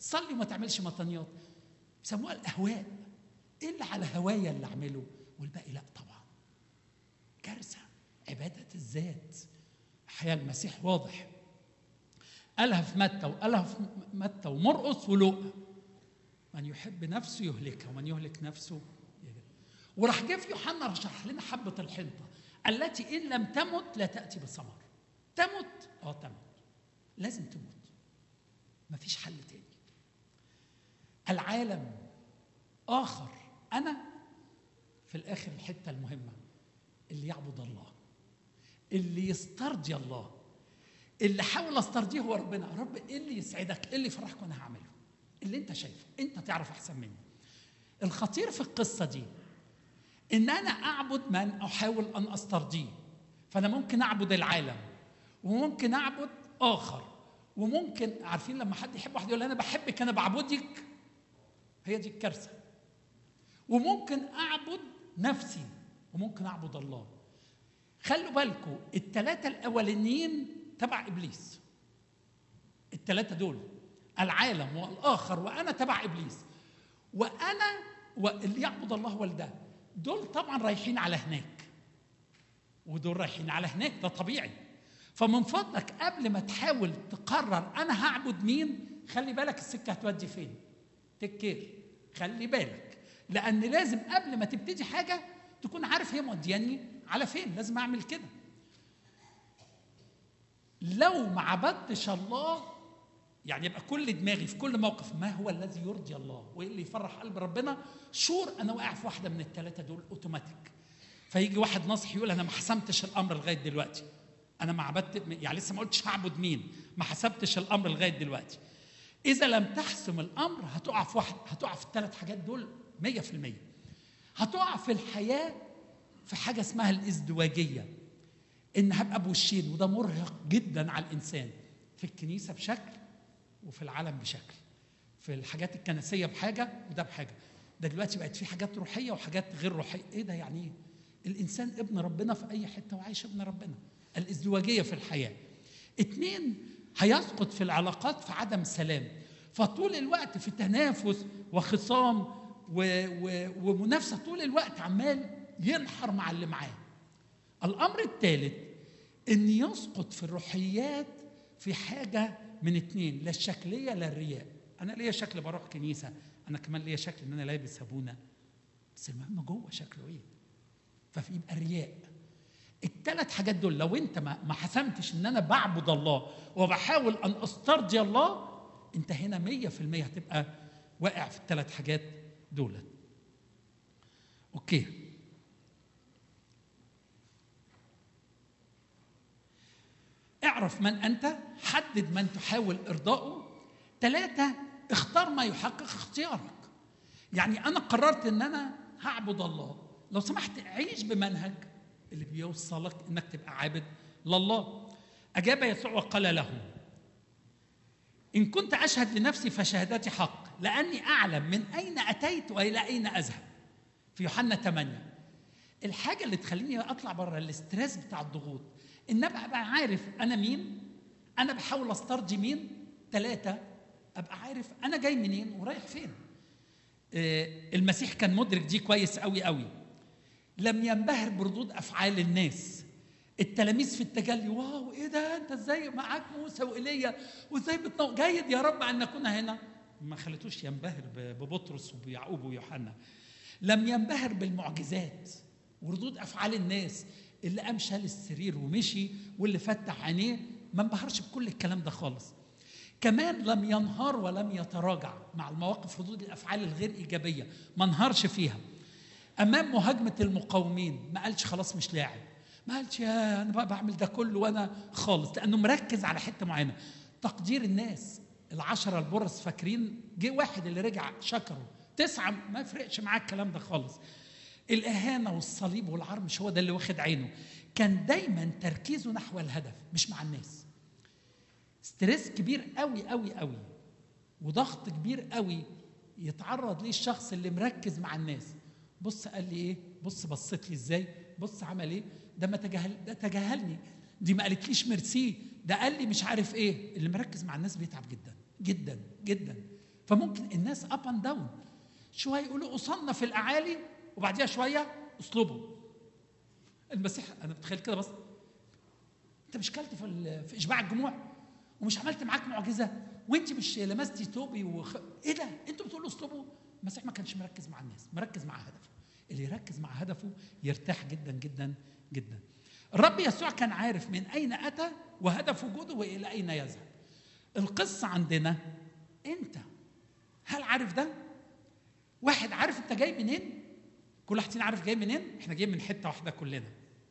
صلي وما تعملش مطنيات بيسموها الاهواء ايه اللي على هوايا اللي اعمله والباقي لا طبعا كارثه عباده الذات حياه المسيح واضح قالها في متى وقالها في متى ومرقص ولوقا من يحب نفسه يهلكها ومن يهلك نفسه يهلكها وراح جه في يوحنا شرح لنا حبه الحنطه التي ان لم تمت لا تاتي بثمر تمت اه تمت لازم تموت مفيش حل تاني العالم اخر انا في الاخر الحته المهمه اللي يعبد الله اللي يسترضي الله اللي حاول استرضيه هو ربنا يا رب ايه اللي يسعدك ايه اللي يفرحك وانا هعمله اللي انت شايفه انت تعرف احسن مني الخطير في القصه دي ان انا اعبد من احاول ان استرضيه فانا ممكن اعبد العالم وممكن اعبد اخر وممكن عارفين لما حد يحب واحد يقول انا بحبك انا بعبدك هي دي الكارثه وممكن اعبد نفسي وممكن اعبد الله خلوا بالكم الثلاثه الاولانيين تبع ابليس الثلاثه دول العالم والاخر وانا تبع ابليس وانا واللي يعبد الله والده دول طبعا رايحين على هناك ودول رايحين على هناك ده طبيعي فمن فضلك قبل ما تحاول تقرر انا هعبد مين خلي بالك السكه هتودي فين تكير خلي بالك لان لازم قبل ما تبتدي حاجه تكون عارف هي مودياني على فين لازم اعمل كده لو ما عبدتش الله يعني يبقى كل دماغي في كل موقف ما هو الذي يرضي الله وايه اللي يفرح قلب ربنا شور انا واقع في واحده من الثلاثه دول اوتوماتيك فيجي واحد ناصح يقول انا ما حسمتش الامر لغايه دلوقتي انا ما عبدت يعني لسه ما قلتش هعبد مين ما حسبتش الامر لغايه دلوقتي اذا لم تحسم الامر هتقع في واحد هتقع في الثلاث حاجات دول 100% هتقع في الحياه في حاجه اسمها الازدواجيه ان هبقى بوشين وده مرهق جدا على الانسان في الكنيسه بشكل وفي العالم بشكل في الحاجات الكنسيه بحاجه وده بحاجه ده دلوقتي بقت في حاجات روحيه وحاجات غير روحيه ايه ده يعني ايه الانسان ابن ربنا في اي حته وعايش ابن ربنا الازدواجيه في الحياه اتنين هيسقط في العلاقات في عدم سلام فطول الوقت في تنافس وخصام و... و... ومنافسه طول الوقت عمال ينحر مع اللي معاه الامر الثالث ان يسقط في الروحيات في حاجه من اتنين لا الشكليه لا الرياء انا ليا شكل بروح كنيسه انا كمان ليا شكل ان انا لابس ابونا بس المهم جوه شكله ايه فيبقى الرياء الثلاث حاجات دول لو انت ما ما حسمتش ان انا بعبد الله وبحاول ان استرضي الله انت هنا 100% هتبقى واقع في الثلاث حاجات دول اوكي اعرف من انت حدد من تحاول ارضائه ثلاثه اختار ما يحقق اختيارك يعني انا قررت ان انا هعبد الله لو سمحت عيش بمنهج اللي بيوصلك انك تبقى عابد لله اجاب يسوع وقال له ان كنت اشهد لنفسي فشهادتي حق لاني اعلم من اين اتيت والى اين اذهب في يوحنا 8 الحاجه اللي تخليني اطلع بره الاسترس بتاع الضغوط ان ابقى ابقى عارف انا مين انا بحاول استرضي مين ثلاثه ابقى عارف انا جاي منين ورايح فين آه، المسيح كان مدرك دي كويس قوي قوي لم ينبهر بردود افعال الناس التلاميذ في التجلي واو ايه ده انت ازاي معاك موسى وايليا وازاي بتنو جيد يا رب ان نكون هنا ما خلتوش ينبهر ب- ببطرس وبيعقوب ويوحنا لم ينبهر بالمعجزات وردود افعال الناس اللي قام شال السرير ومشي واللي فتح عينيه ما انبهرش بكل الكلام ده خالص كمان لم ينهار ولم يتراجع مع المواقف ردود الافعال الغير ايجابيه ما انهارش فيها امام مهاجمه المقاومين ما قالش خلاص مش لاعب ما قالش يا انا بقى بعمل ده كله وانا خالص لانه مركز على حته معينه تقدير الناس العشره البرص فاكرين جه واحد اللي رجع شكره تسعه ما يفرقش معاه الكلام ده خالص الاهانه والصليب والعار مش هو ده اللي واخد عينه كان دايما تركيزه نحو الهدف مش مع الناس ستريس كبير قوي قوي قوي وضغط كبير قوي يتعرض ليه الشخص اللي مركز مع الناس بص قال لي ايه بص بصيت لي ازاي بص عمل ايه ده ما تجاهل ده تجاهلني دي ما قالتليش ميرسي ده قال لي مش عارف ايه اللي مركز مع الناس بيتعب جدا جدا جدا فممكن الناس اب اند داون شويه يقولوا اوصلنا في الاعالي وبعديها شويه اصلبوا المسيح انا بتخيل كده بس انت مش كلت في ال- في اشباع الجموع ومش عملت معاك معجزه وانت مش لمستي توبي وخ... ايه ده انتوا بتقولوا اصلبوا المسيح ما كانش مركز مع الناس مركز مع هدفه اللي يركز مع هدفه يرتاح جدا جدا جدا الرب يسوع كان عارف من اين اتى وهدف وجوده والى اين يذهب القصه عندنا انت هل عارف ده واحد عارف انت جاي منين كل واحد فينا عارف جاي منين احنا جايين من حته واحده كلنا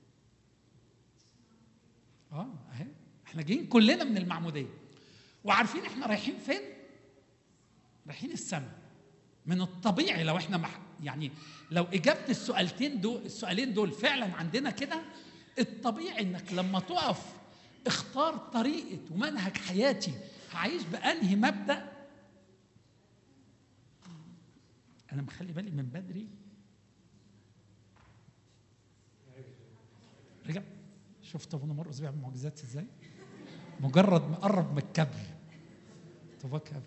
اه اهي احنا جايين كلنا من المعموديه وعارفين احنا رايحين فين رايحين السماء من الطبيعي لو احنا مح... يعني لو اجابه السؤالتين دول السؤالين دول فعلا عندنا كده الطبيعي انك لما تقف اختار طريقه ومنهج حياتي هعيش بانهي مبدا انا مخلي بالي من بدري رجع شفت ابونا مرقس بيعمل معجزات ازاي مجرد ما قرب من الكابل طب كابل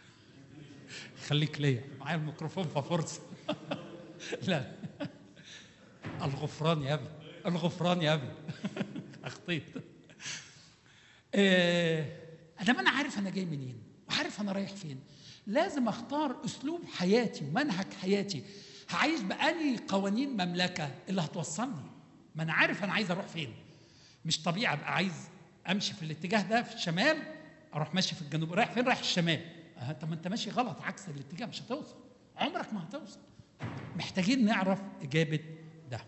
خليك ليا معايا الميكروفون ففرصه لا الغفران يا ابي الغفران يا ابي اخطيت آه، ادام انا عارف انا جاي منين وعارف انا رايح فين لازم اختار اسلوب حياتي ومنهج حياتي هعيش بأني قوانين مملكه اللي هتوصلني ما انا عارف انا عايز اروح فين مش طبيعي ابقى عايز امشي في الاتجاه ده في الشمال اروح ماشي في الجنوب رايح فين رايح الشمال أه طب ما انت ماشي غلط عكس الاتجاه مش هتوصل عمرك ما هتوصل محتاجين نعرف اجابه ده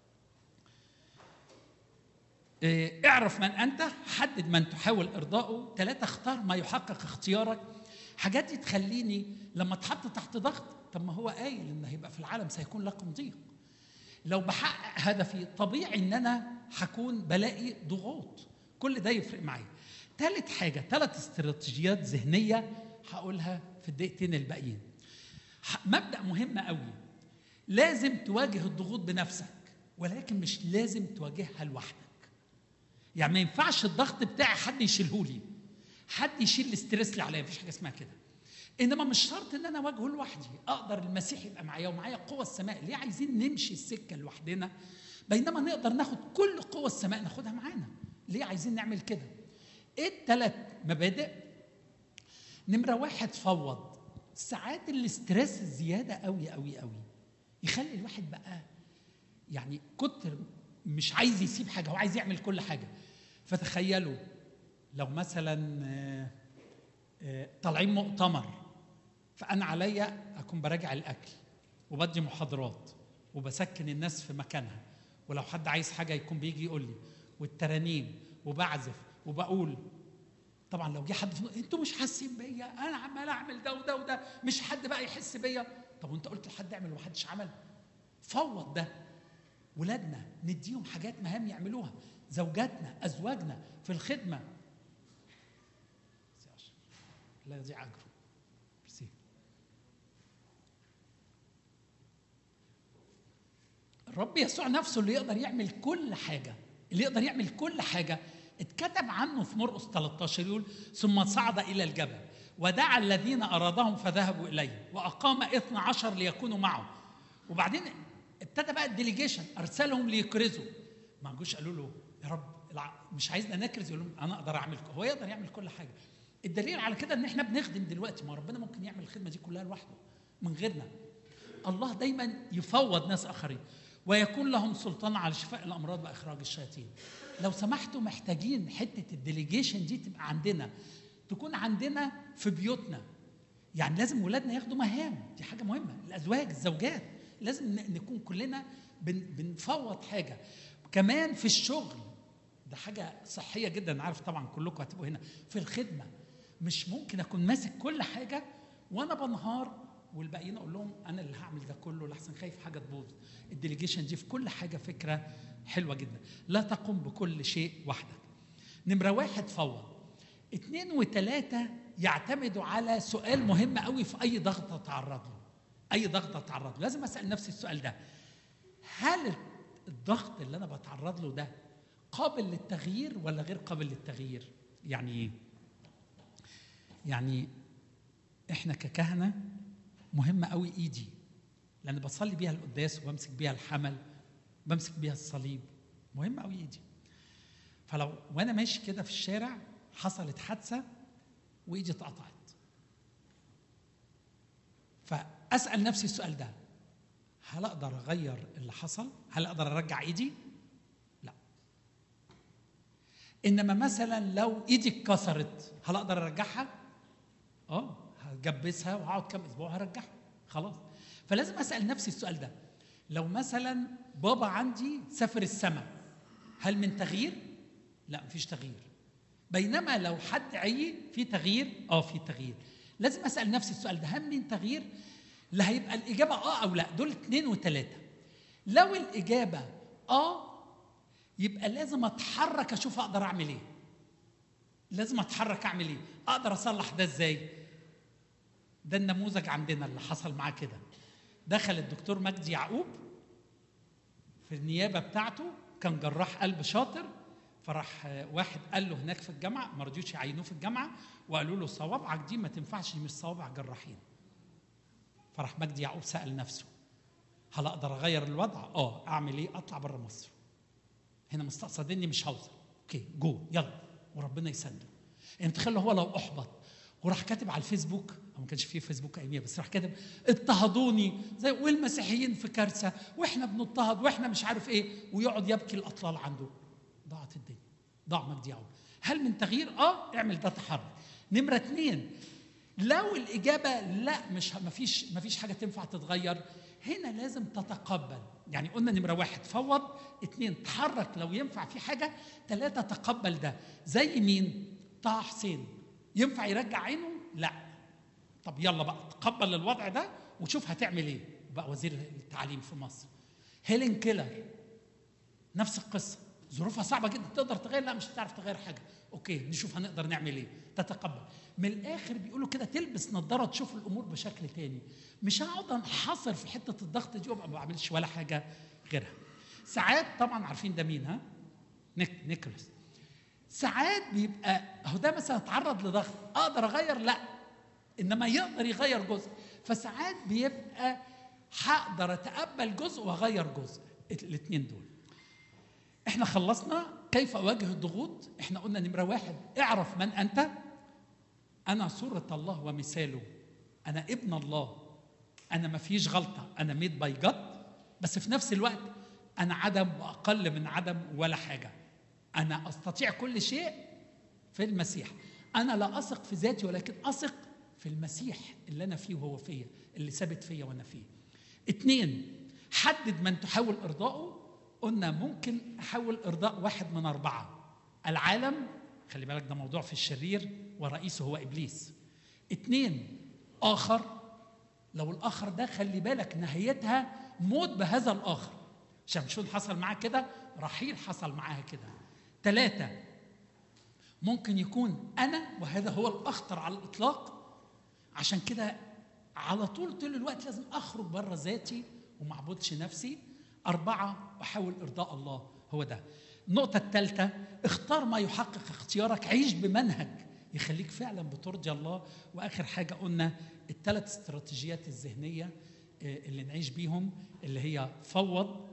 إيه، اعرف من انت حدد من تحاول ارضائه ثلاثه اختار ما يحقق اختيارك حاجات دي تخليني لما اتحط تحت ضغط طب ما هو قايل ان هيبقى في العالم سيكون لكم ضيق لو بحقق هدفي طبيعي ان انا هكون بلاقي ضغوط كل ده يفرق معايا ثالث حاجه ثلاث استراتيجيات ذهنيه هقولها في الدقيقتين الباقيين ح- مبدا مهم قوي لازم تواجه الضغوط بنفسك ولكن مش لازم تواجهها لوحدك يعني ما ينفعش الضغط بتاعي حد يشيله لي حد يشيل الاسترس اللي عليا مفيش حاجه اسمها كده انما مش شرط ان انا اواجهه لوحدي اقدر المسيح يبقى معايا ومعايا قوه السماء ليه عايزين نمشي السكه لوحدنا بينما نقدر ناخد كل قوة السماء ناخدها معانا ليه عايزين نعمل كده ايه الثلاث مبادئ نمرة واحد فوض ساعات الاسترس الزيادة قوي قوي قوي يخلي الواحد بقى يعني كتر مش عايز يسيب حاجة هو عايز يعمل كل حاجة فتخيلوا لو مثلا آه، آه، طالعين مؤتمر فأنا عليا أكون براجع الأكل وبدي محاضرات وبسكن الناس في مكانها ولو حد عايز حاجة يكون بيجي يقول لي والترانيم وبعزف وبقول طبعا لو جه حد في انتوا مش حاسين بيا انا عمال اعمل ده وده وده مش حد بقى يحس بيا طب وانت قلت لحد اعمل ومحدش عمل فوض ده ولادنا نديهم حاجات مهام يعملوها زوجاتنا ازواجنا في الخدمه ميرسي يا أشرف. لا يضيع اجره ميرسي الرب يسوع نفسه اللي يقدر يعمل كل حاجه اللي يقدر يعمل كل حاجه اتكتب عنه في مرقس 13 يقول ثم صعد الى الجبل ودعا الذين ارادهم فذهبوا اليه واقام اثنى عشر ليكونوا معه وبعدين ابتدى بقى الديليجيشن ارسلهم ليكرزوا ما جوش قالوا له يا رب الع- مش عايزنا نكرز يقول لهم انا اقدر اعمل ك- هو يقدر يعمل كل حاجه الدليل على كده ان احنا بنخدم دلوقتي ما ربنا ممكن يعمل الخدمه دي كلها لوحده من غيرنا الله دايما يفوض ناس اخرين ويكون لهم سلطان على شفاء الامراض واخراج الشياطين لو سمحتوا محتاجين حته الديليجيشن دي تبقى عندنا تكون عندنا في بيوتنا يعني لازم ولادنا ياخدوا مهام دي حاجه مهمه الازواج الزوجات لازم ن- نكون كلنا بن بنفوض حاجه كمان في الشغل ده حاجه صحيه جدا عارف طبعا كلكم هتبقوا هنا في الخدمه مش ممكن اكون ماسك كل حاجه وانا بنهار والباقيين اقول لهم انا اللي هعمل ده كله لحسن خايف حاجه تبوظ الديليجيشن دي في كل حاجه فكره حلوه جدا لا تقوم بكل شيء وحدك نمره واحد فوض اتنين وتلاته يعتمدوا على سؤال مهم قوي في اي ضغط اتعرض له اي ضغط اتعرض له لازم اسال نفسي السؤال ده هل الضغط اللي انا بتعرض له ده قابل للتغيير ولا غير قابل للتغيير يعني ايه يعني احنا ككهنه مهمه قوي ايدي لان بصلي بيها القداس وبمسك بيها الحمل بمسك بيها الصليب مهمه قوي ايدي فلو وانا ماشي كده في الشارع حصلت حادثه وايدي اتقطعت فاسال نفسي السؤال ده هل اقدر اغير اللي حصل هل اقدر ارجع ايدي لا انما مثلا لو ايدي اتكسرت هل اقدر ارجعها اه هجبسها وهقعد كام اسبوع هرجعها خلاص فلازم اسال نفسي السؤال ده لو مثلا بابا عندي سافر السماء هل من تغيير لا مفيش تغيير بينما لو حد عي في تغيير اه في تغيير لازم اسال نفسي السؤال ده هل من تغيير اللي هيبقى الاجابه اه او لا دول اثنين وثلاثه لو الاجابه اه يبقى لازم اتحرك اشوف اقدر اعمل ايه لازم اتحرك اعمل ايه اقدر اصلح ده ازاي ده النموذج عندنا اللي حصل معاه كده دخل الدكتور مجدي يعقوب في النيابه بتاعته كان جراح قلب شاطر فراح آه، واحد قال له هناك في الجامعه ما رضيوش يعينوه في الجامعه وقالوا له صوابعك دي ما تنفعش دي مش صوابع جراحين فراح مجدي يعقوب سال نفسه هل اقدر اغير الوضع؟ اه اعمل ايه؟ اطلع بره مصر هنا مستقصديني مش هوصل اوكي جو يلا وربنا يسنده يعني تخيل هو لو احبط وراح كاتب على الفيسبوك أو ما كانش فيه فيسبوك اياميها بس راح كاتب اضطهدوني زي والمسيحيين في كارثه واحنا بنضطهد واحنا مش عارف ايه ويقعد يبكي الاطلال عنده ضاعت الدنيا ضاع مجدي يعقوب هل من تغيير اه اعمل ده تحرك نمره اثنين لو الاجابه لا مش ما فيش ما فيش حاجه تنفع تتغير هنا لازم تتقبل يعني قلنا نمره واحد فوض اثنين تحرك لو ينفع في حاجه ثلاثه تقبل ده زي مين طه حسين ينفع يرجع عينه لا طب يلا بقى تقبل الوضع ده وشوف هتعمل ايه بقى وزير التعليم في مصر هيلين كيلر نفس القصه ظروفها صعبه جدا تقدر تغير لا مش هتعرف تغير حاجه اوكي نشوف هنقدر نعمل ايه تتقبل من الاخر بيقولوا كده تلبس نظاره تشوف الامور بشكل تاني مش هقعد انحصر في حته الضغط دي وابقى ما بعملش ولا حاجه غيرها ساعات طبعا عارفين ده مين ها نيك نيكولاس ساعات بيبقى هو ده مثلا اتعرض لضغط اقدر اغير لا انما يقدر يغير جزء فساعات بيبقى هقدر اتقبل جزء واغير جزء الاثنين دول احنا خلصنا كيف اواجه الضغوط احنا قلنا نمره واحد اعرف من انت انا صوره الله ومثاله انا ابن الله انا ما فيش غلطه انا ميد باي جاد بس في نفس الوقت انا عدم واقل من عدم ولا حاجه انا استطيع كل شيء في المسيح انا لا اثق في ذاتي ولكن اثق في المسيح اللي انا فيه وهو فيا اللي ثابت فيا وانا فيه اتنين حدد من تحاول ارضائه قلنا ممكن احاول ارضاء واحد من اربعه العالم خلي بالك ده موضوع في الشرير ورئيسه هو ابليس اتنين اخر لو الاخر ده خلي بالك نهايتها موت بهذا الاخر شمشون حصل معاه كده رحيل حصل معاها كده ثلاثة ممكن يكون أنا وهذا هو الأخطر على الإطلاق عشان كده على طول طول الوقت لازم أخرج بره ذاتي وما أعبدش نفسي أربعة أحاول إرضاء الله هو ده النقطة الثالثة اختار ما يحقق اختيارك عيش بمنهج يخليك فعلا بترضي الله وآخر حاجة قلنا الثلاث استراتيجيات الذهنية آه، اللي نعيش بيهم اللي هي فوض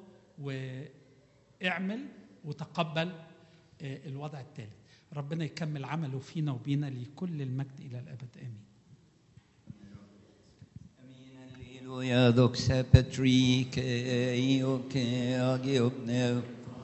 واعمل وتقبل آه، الوضع الثالث ربنا يكمل عمله فينا وبينا لكل المجد إلى الأبد آمين Alleluia, doxa Patrick, ioke, agiopne.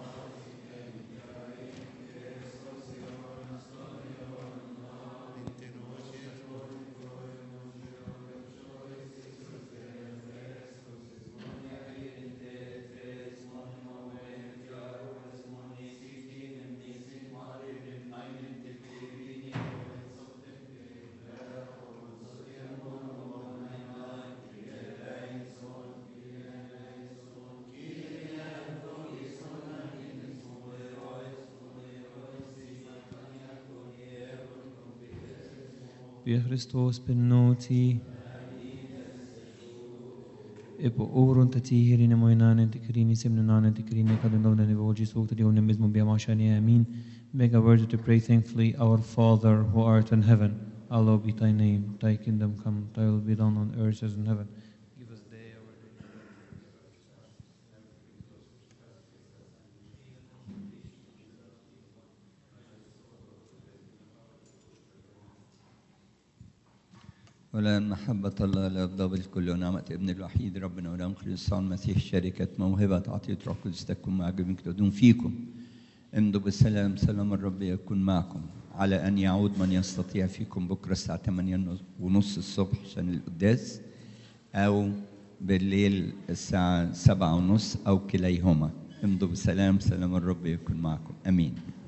Via Christos benoti. Epo oron tatihiri ne moinane tikrini simnanane tikrini kadendovne ne voji sukta dione mismo bia mashani amin. Make a word to pray thankfully, Our Father who art in heaven. Hallowed be thy name, thy kingdom come, thy will be done on earth as in heaven. Give us day our daily ولأن محبة الله لا يفضل كل ونعمة ابن الوحيد ربنا ولهم خليصان المسيح شركة موهبة عطية روح القدس تكون مع جميع تدوم فيكم امضوا بالسلام سلام الرب يكون معكم على أن يعود من يستطيع فيكم بكرة الساعة 8 ونص الصبح عشان القداس أو بالليل الساعة 7 ونص أو كليهما امضوا بسلام سلام الرب يكون معكم أمين